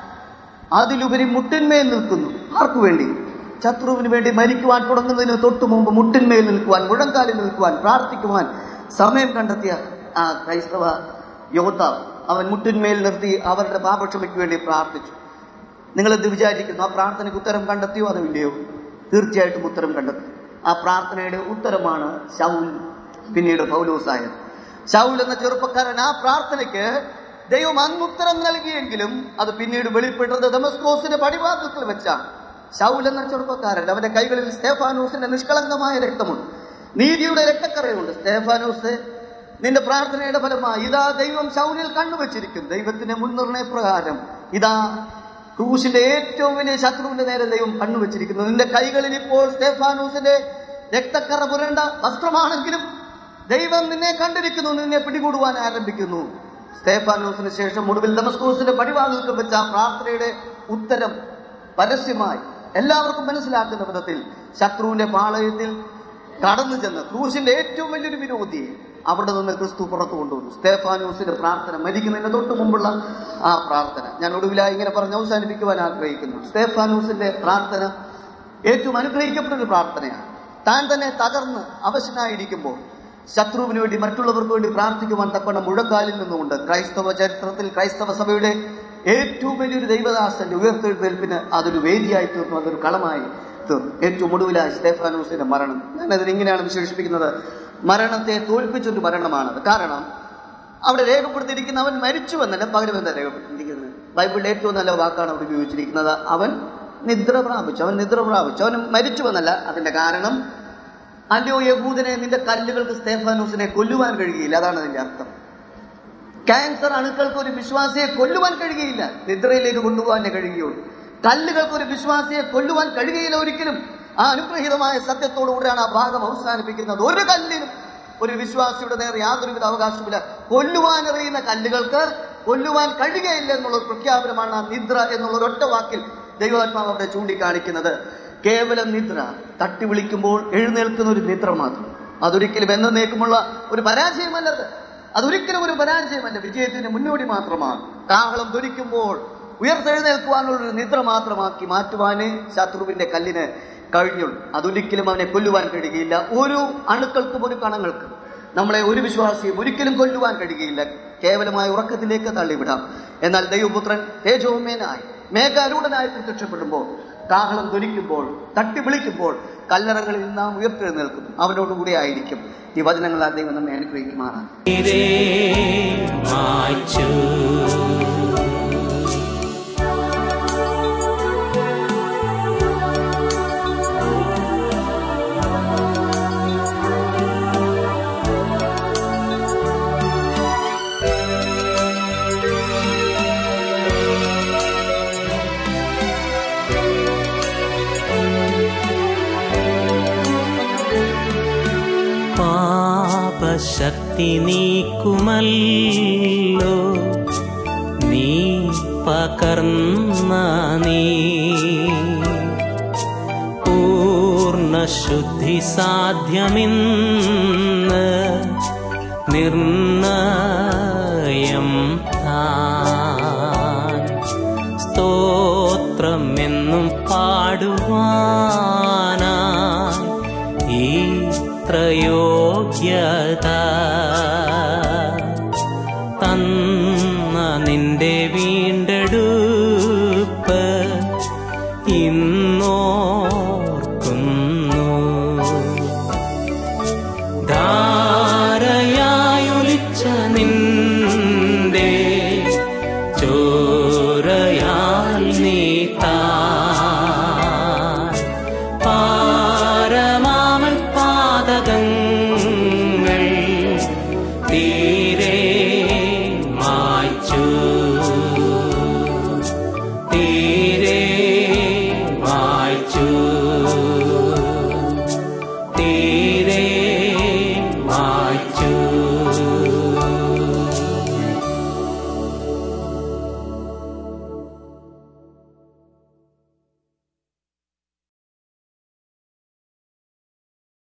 അതിലുപരി മുട്ടിന്മേൽ നിൽക്കുന്നു ആർക്കു വേണ്ടി ശത്രുവിന് വേണ്ടി മരിക്കുവാൻ തുടങ്ങുന്നതിന് തൊട്ടു മുമ്പ് മുട്ടിന്മേൽ നിൽക്കുവാൻ മുഴങ്കാലിൽ നിൽക്കുവാൻ പ്രാർത്ഥിക്കുവാൻ സമയം കണ്ടെത്തിയ ആ ക്രൈസ്തവ യോദ്ധാവ് അവൻ മുട്ടിന്മേൽ നിർത്തി അവരുടെ പാപക്ഷമയ്ക്ക് വേണ്ടി പ്രാർത്ഥിച്ചു നിങ്ങൾ എന്ത് വിചാരിക്കുന്നു ആ പ്രാർത്ഥനയ്ക്ക് ഉത്തരം കണ്ടെത്തിയോ അതോ ഇല്ലയോ തീർച്ചയായിട്ടും ഉത്തരം കണ്ടെത്തി ആ പ്രാർത്ഥനയുടെ ഉത്തരമാണ് ശൗൽ പിന്നീട് പൗലോസായത് ശൗൽ എന്ന ചെറുപ്പക്കാരൻ ആ പ്രാർത്ഥനയ്ക്ക് ദൈവം അന്ന് ഉത്തരം നൽകിയെങ്കിലും അത് പിന്നീട് വെളിപ്പെട്ടത് ദമസ്കോസിന്റെ പടിവാദത്തിൽ വെച്ചാണ് ശൗൽ എന്ന ചെറുപ്പക്കാരൻ അവന്റെ കൈകളിൽ സ്തേഫാനൂസിന്റെ നിഷ്കളങ്കമായ രക്തമുണ്ട് നീതിയുടെ രക്തക്കറയുണ്ട് സ്തേഫാനൂസ് നിന്റെ പ്രാർത്ഥനയുടെ ഫലമായി ഇതാ ദൈവം ശൗലിൽ കണ്ണുവച്ചിരിക്കും ദൈവത്തിന്റെ മുൻനിർണയ പ്രകാരം ഇതാ ക്രൂശിന്റെ ഏറ്റവും വലിയ ശത്രുവിന്റെ നേരെ ദൈവം കണ്ണുവച്ചിരിക്കുന്നു നിന്റെ കൈകളിൽ ഇപ്പോൾ സ്തേഫാനൂസിന്റെ രക്തക്കറ പുരണ്ട വസ്ത്രമാണെങ്കിലും ദൈവം നിന്നെ കണ്ടിരിക്കുന്നു നിന്നെ പിടികൂടുവാൻ ആരംഭിക്കുന്നു സ്തേഫാനൂസിന് ശേഷം ഒടുവിൽ ദമസ്കൂസിന്റെ പടിവാതിൽക്ക് വെച്ച ആ പ്രാർത്ഥനയുടെ ഉത്തരം പരസ്യമായി എല്ലാവർക്കും മനസ്സിലാക്കുന്ന വിധത്തിൽ ശത്രുവിന്റെ പാളയത്തിൽ കടന്നു ചെന്ന് ക്രൂശിന്റെ ഏറ്റവും വലിയൊരു വിരോധി അവിടെ നിന്ന് ക്രിസ്തു പുറത്തു കൊണ്ടുവന്നു സ്തേഫാനൂസിന്റെ പ്രാർത്ഥന മരിക്കുന്നതിന് തൊട്ട് മുമ്പുള്ള ആ പ്രാർത്ഥന ഞാൻ ഒടുവിലായി ഇങ്ങനെ പറഞ്ഞ് അവസാനിപ്പിക്കുവാൻ ആഗ്രഹിക്കുന്നു സ്തേഫാനൂസിന്റെ പ്രാർത്ഥന ഏറ്റവും അനുഗ്രഹിക്കപ്പെട്ട ഒരു പ്രാർത്ഥനയാണ് താൻ തന്നെ തകർന്ന് അവശനായിരിക്കുമ്പോൾ ശത്രുവിന് വേണ്ടി മറ്റുള്ളവർക്ക് വേണ്ടി പ്രാർത്ഥിക്കുവാൻ തക്കവണ്ണം മുഴക്കാലിൽ നിന്നുകൊണ്ട് ക്രൈസ്തവ ചരിത്രത്തിൽ ക്രൈസ്തവ സഭയുടെ ഏറ്റവും വലിയൊരു ദൈവദാസന്റെ ഉയർത്തെഴുന്നേൽപ്പിന് അതൊരു വേദിയായി തീർന്നു അതൊരു കളമായി തീർന്നു ഏറ്റവും ഒടുവിലായി സ്തേഫാനൂസിന്റെ മരണം ഞാനതിന് ഇങ്ങനെയാണ് വിശേഷിപ്പിക്കുന്നത് മരണത്തെ തോൽപ്പിച്ചൊരു മരണമാണത് കാരണം അവിടെ രേഖപ്പെടുത്തിയിരിക്കുന്ന അവൻ മരിച്ചു എന്നല്ല പകരം എന്താ രേഖപ്പെടുത്തിയിരിക്കുന്നത് ബൈബിളിലെ ഏറ്റവും നല്ല വാക്കാണ് അവിടെ ഉപയോഗിച്ചിരിക്കുന്നത് അവൻ നിദ്ര പ്രാപിച്ചു അവൻ നിദ്ര പ്രാപിച്ചു അവൻ മരിച്ചു എന്നല്ല അതിന്റെ കാരണം അല്ലയോ യഹൂദനെ നിന്റെ കല്ലുകൾക്ക് സ്തേഫാനൂസിനെ കൊല്ലുവാൻ കഴിയുകയില്ല അതാണ് അതിന്റെ അർത്ഥം ക്യാൻസർ അണുക്കൾക്ക് ഒരു വിശ്വാസിയെ കൊല്ലുവാൻ കഴിയുകയില്ല നിദ്രയിലേക്ക് കൊണ്ടുപോകാനേ കഴിയുകയുള്ളൂ കല്ലുകൾക്ക് ഒരു വിശ്വാസിയെ കൊല്ലുവാൻ കഴിയുകയില്ല ഒരിക്കലും ആ അനുഗ്രഹീതമായ സത്യത്തോടുകൂടിയാണ് ആ ഭാഗം അവസാനിപ്പിക്കുന്നത് ഒരു കല്ലിനും ഒരു വിശ്വാസിയുടെ നേരെ യാതൊരുവിധ അവകാശമില്ല കൊല്ലുവാൻ എറിയുന്ന കല്ലുകൾക്ക് കൊല്ലുവാൻ കഴിയുകയില്ല എന്നുള്ള ഒരു പ്രഖ്യാപനമാണ് ആ നിദ്ര എന്നുള്ള ഒരൊറ്റ വാക്കിൽ ദൈവാത്മാവ് അവിടെ ചൂണ്ടിക്കാണിക്കുന്നത് കേവലം നിദ്ര തട്ടി വിളിക്കുമ്പോൾ എഴുന്നേൽക്കുന്ന ഒരു നിദ്ര മാത്രം അതൊരിക്കലും എന്നേക്കുമുള്ള ഒരു പരാജയമല്ലത് അതൊരിക്കലും ഒരു പരാജയമല്ല വിജയത്തിന്റെ മുന്നോടി മാത്രമാണ് കാഹളം ധരിക്കുമ്പോൾ ഉയർത്തെഴുന്നേൽക്കുവാനുള്ള ഒരു നിദ്ര മാത്രമാക്കി മാറ്റുവാനേ ശത്രുവിന്റെ കല്ലിന് കഴിഞ്ഞുള്ളൂ അതൊരിക്കലും അവനെ കൊല്ലുവാൻ കഴിയുകയില്ല ഒരു അണുക്കൾക്കും ഒരു കണങ്ങൾക്കും നമ്മളെ ഒരു വിശ്വാസിയും ഒരിക്കലും കൊല്ലുവാൻ കഴിയുകയില്ല കേവലമായ ഉറക്കത്തിലേക്ക് തള്ളിവിടാം എന്നാൽ ദൈവപുത്രൻ തേജോമേനായി മേഘാരൂഢനായി പ്രത്യക്ഷപ്പെടുമ്പോൾ കാഹളം ധ്വനിക്കുമ്പോൾ തട്ടി വിളിക്കുമ്പോൾ കല്ലറകളിൽ നാം ഉയർത്തെഴുന്നേൽക്കും അവനോടുകൂടി ആയിരിക്കും ഈ വചനങ്ങളാൽ ദൈവം നമ്മെ അനുഗ്രഹിക്കുമാറാണ് ഇതേ മായ്ച്ചു പാപശക്തി നീക്കുമല്ലോ നീ പകർന്ന നീ പൂർണ്ണശുദ്ധി സാധ്യമിന്ന് നിർണയം താൻ സ്തോത്രമെന്നും പാടുവാൻ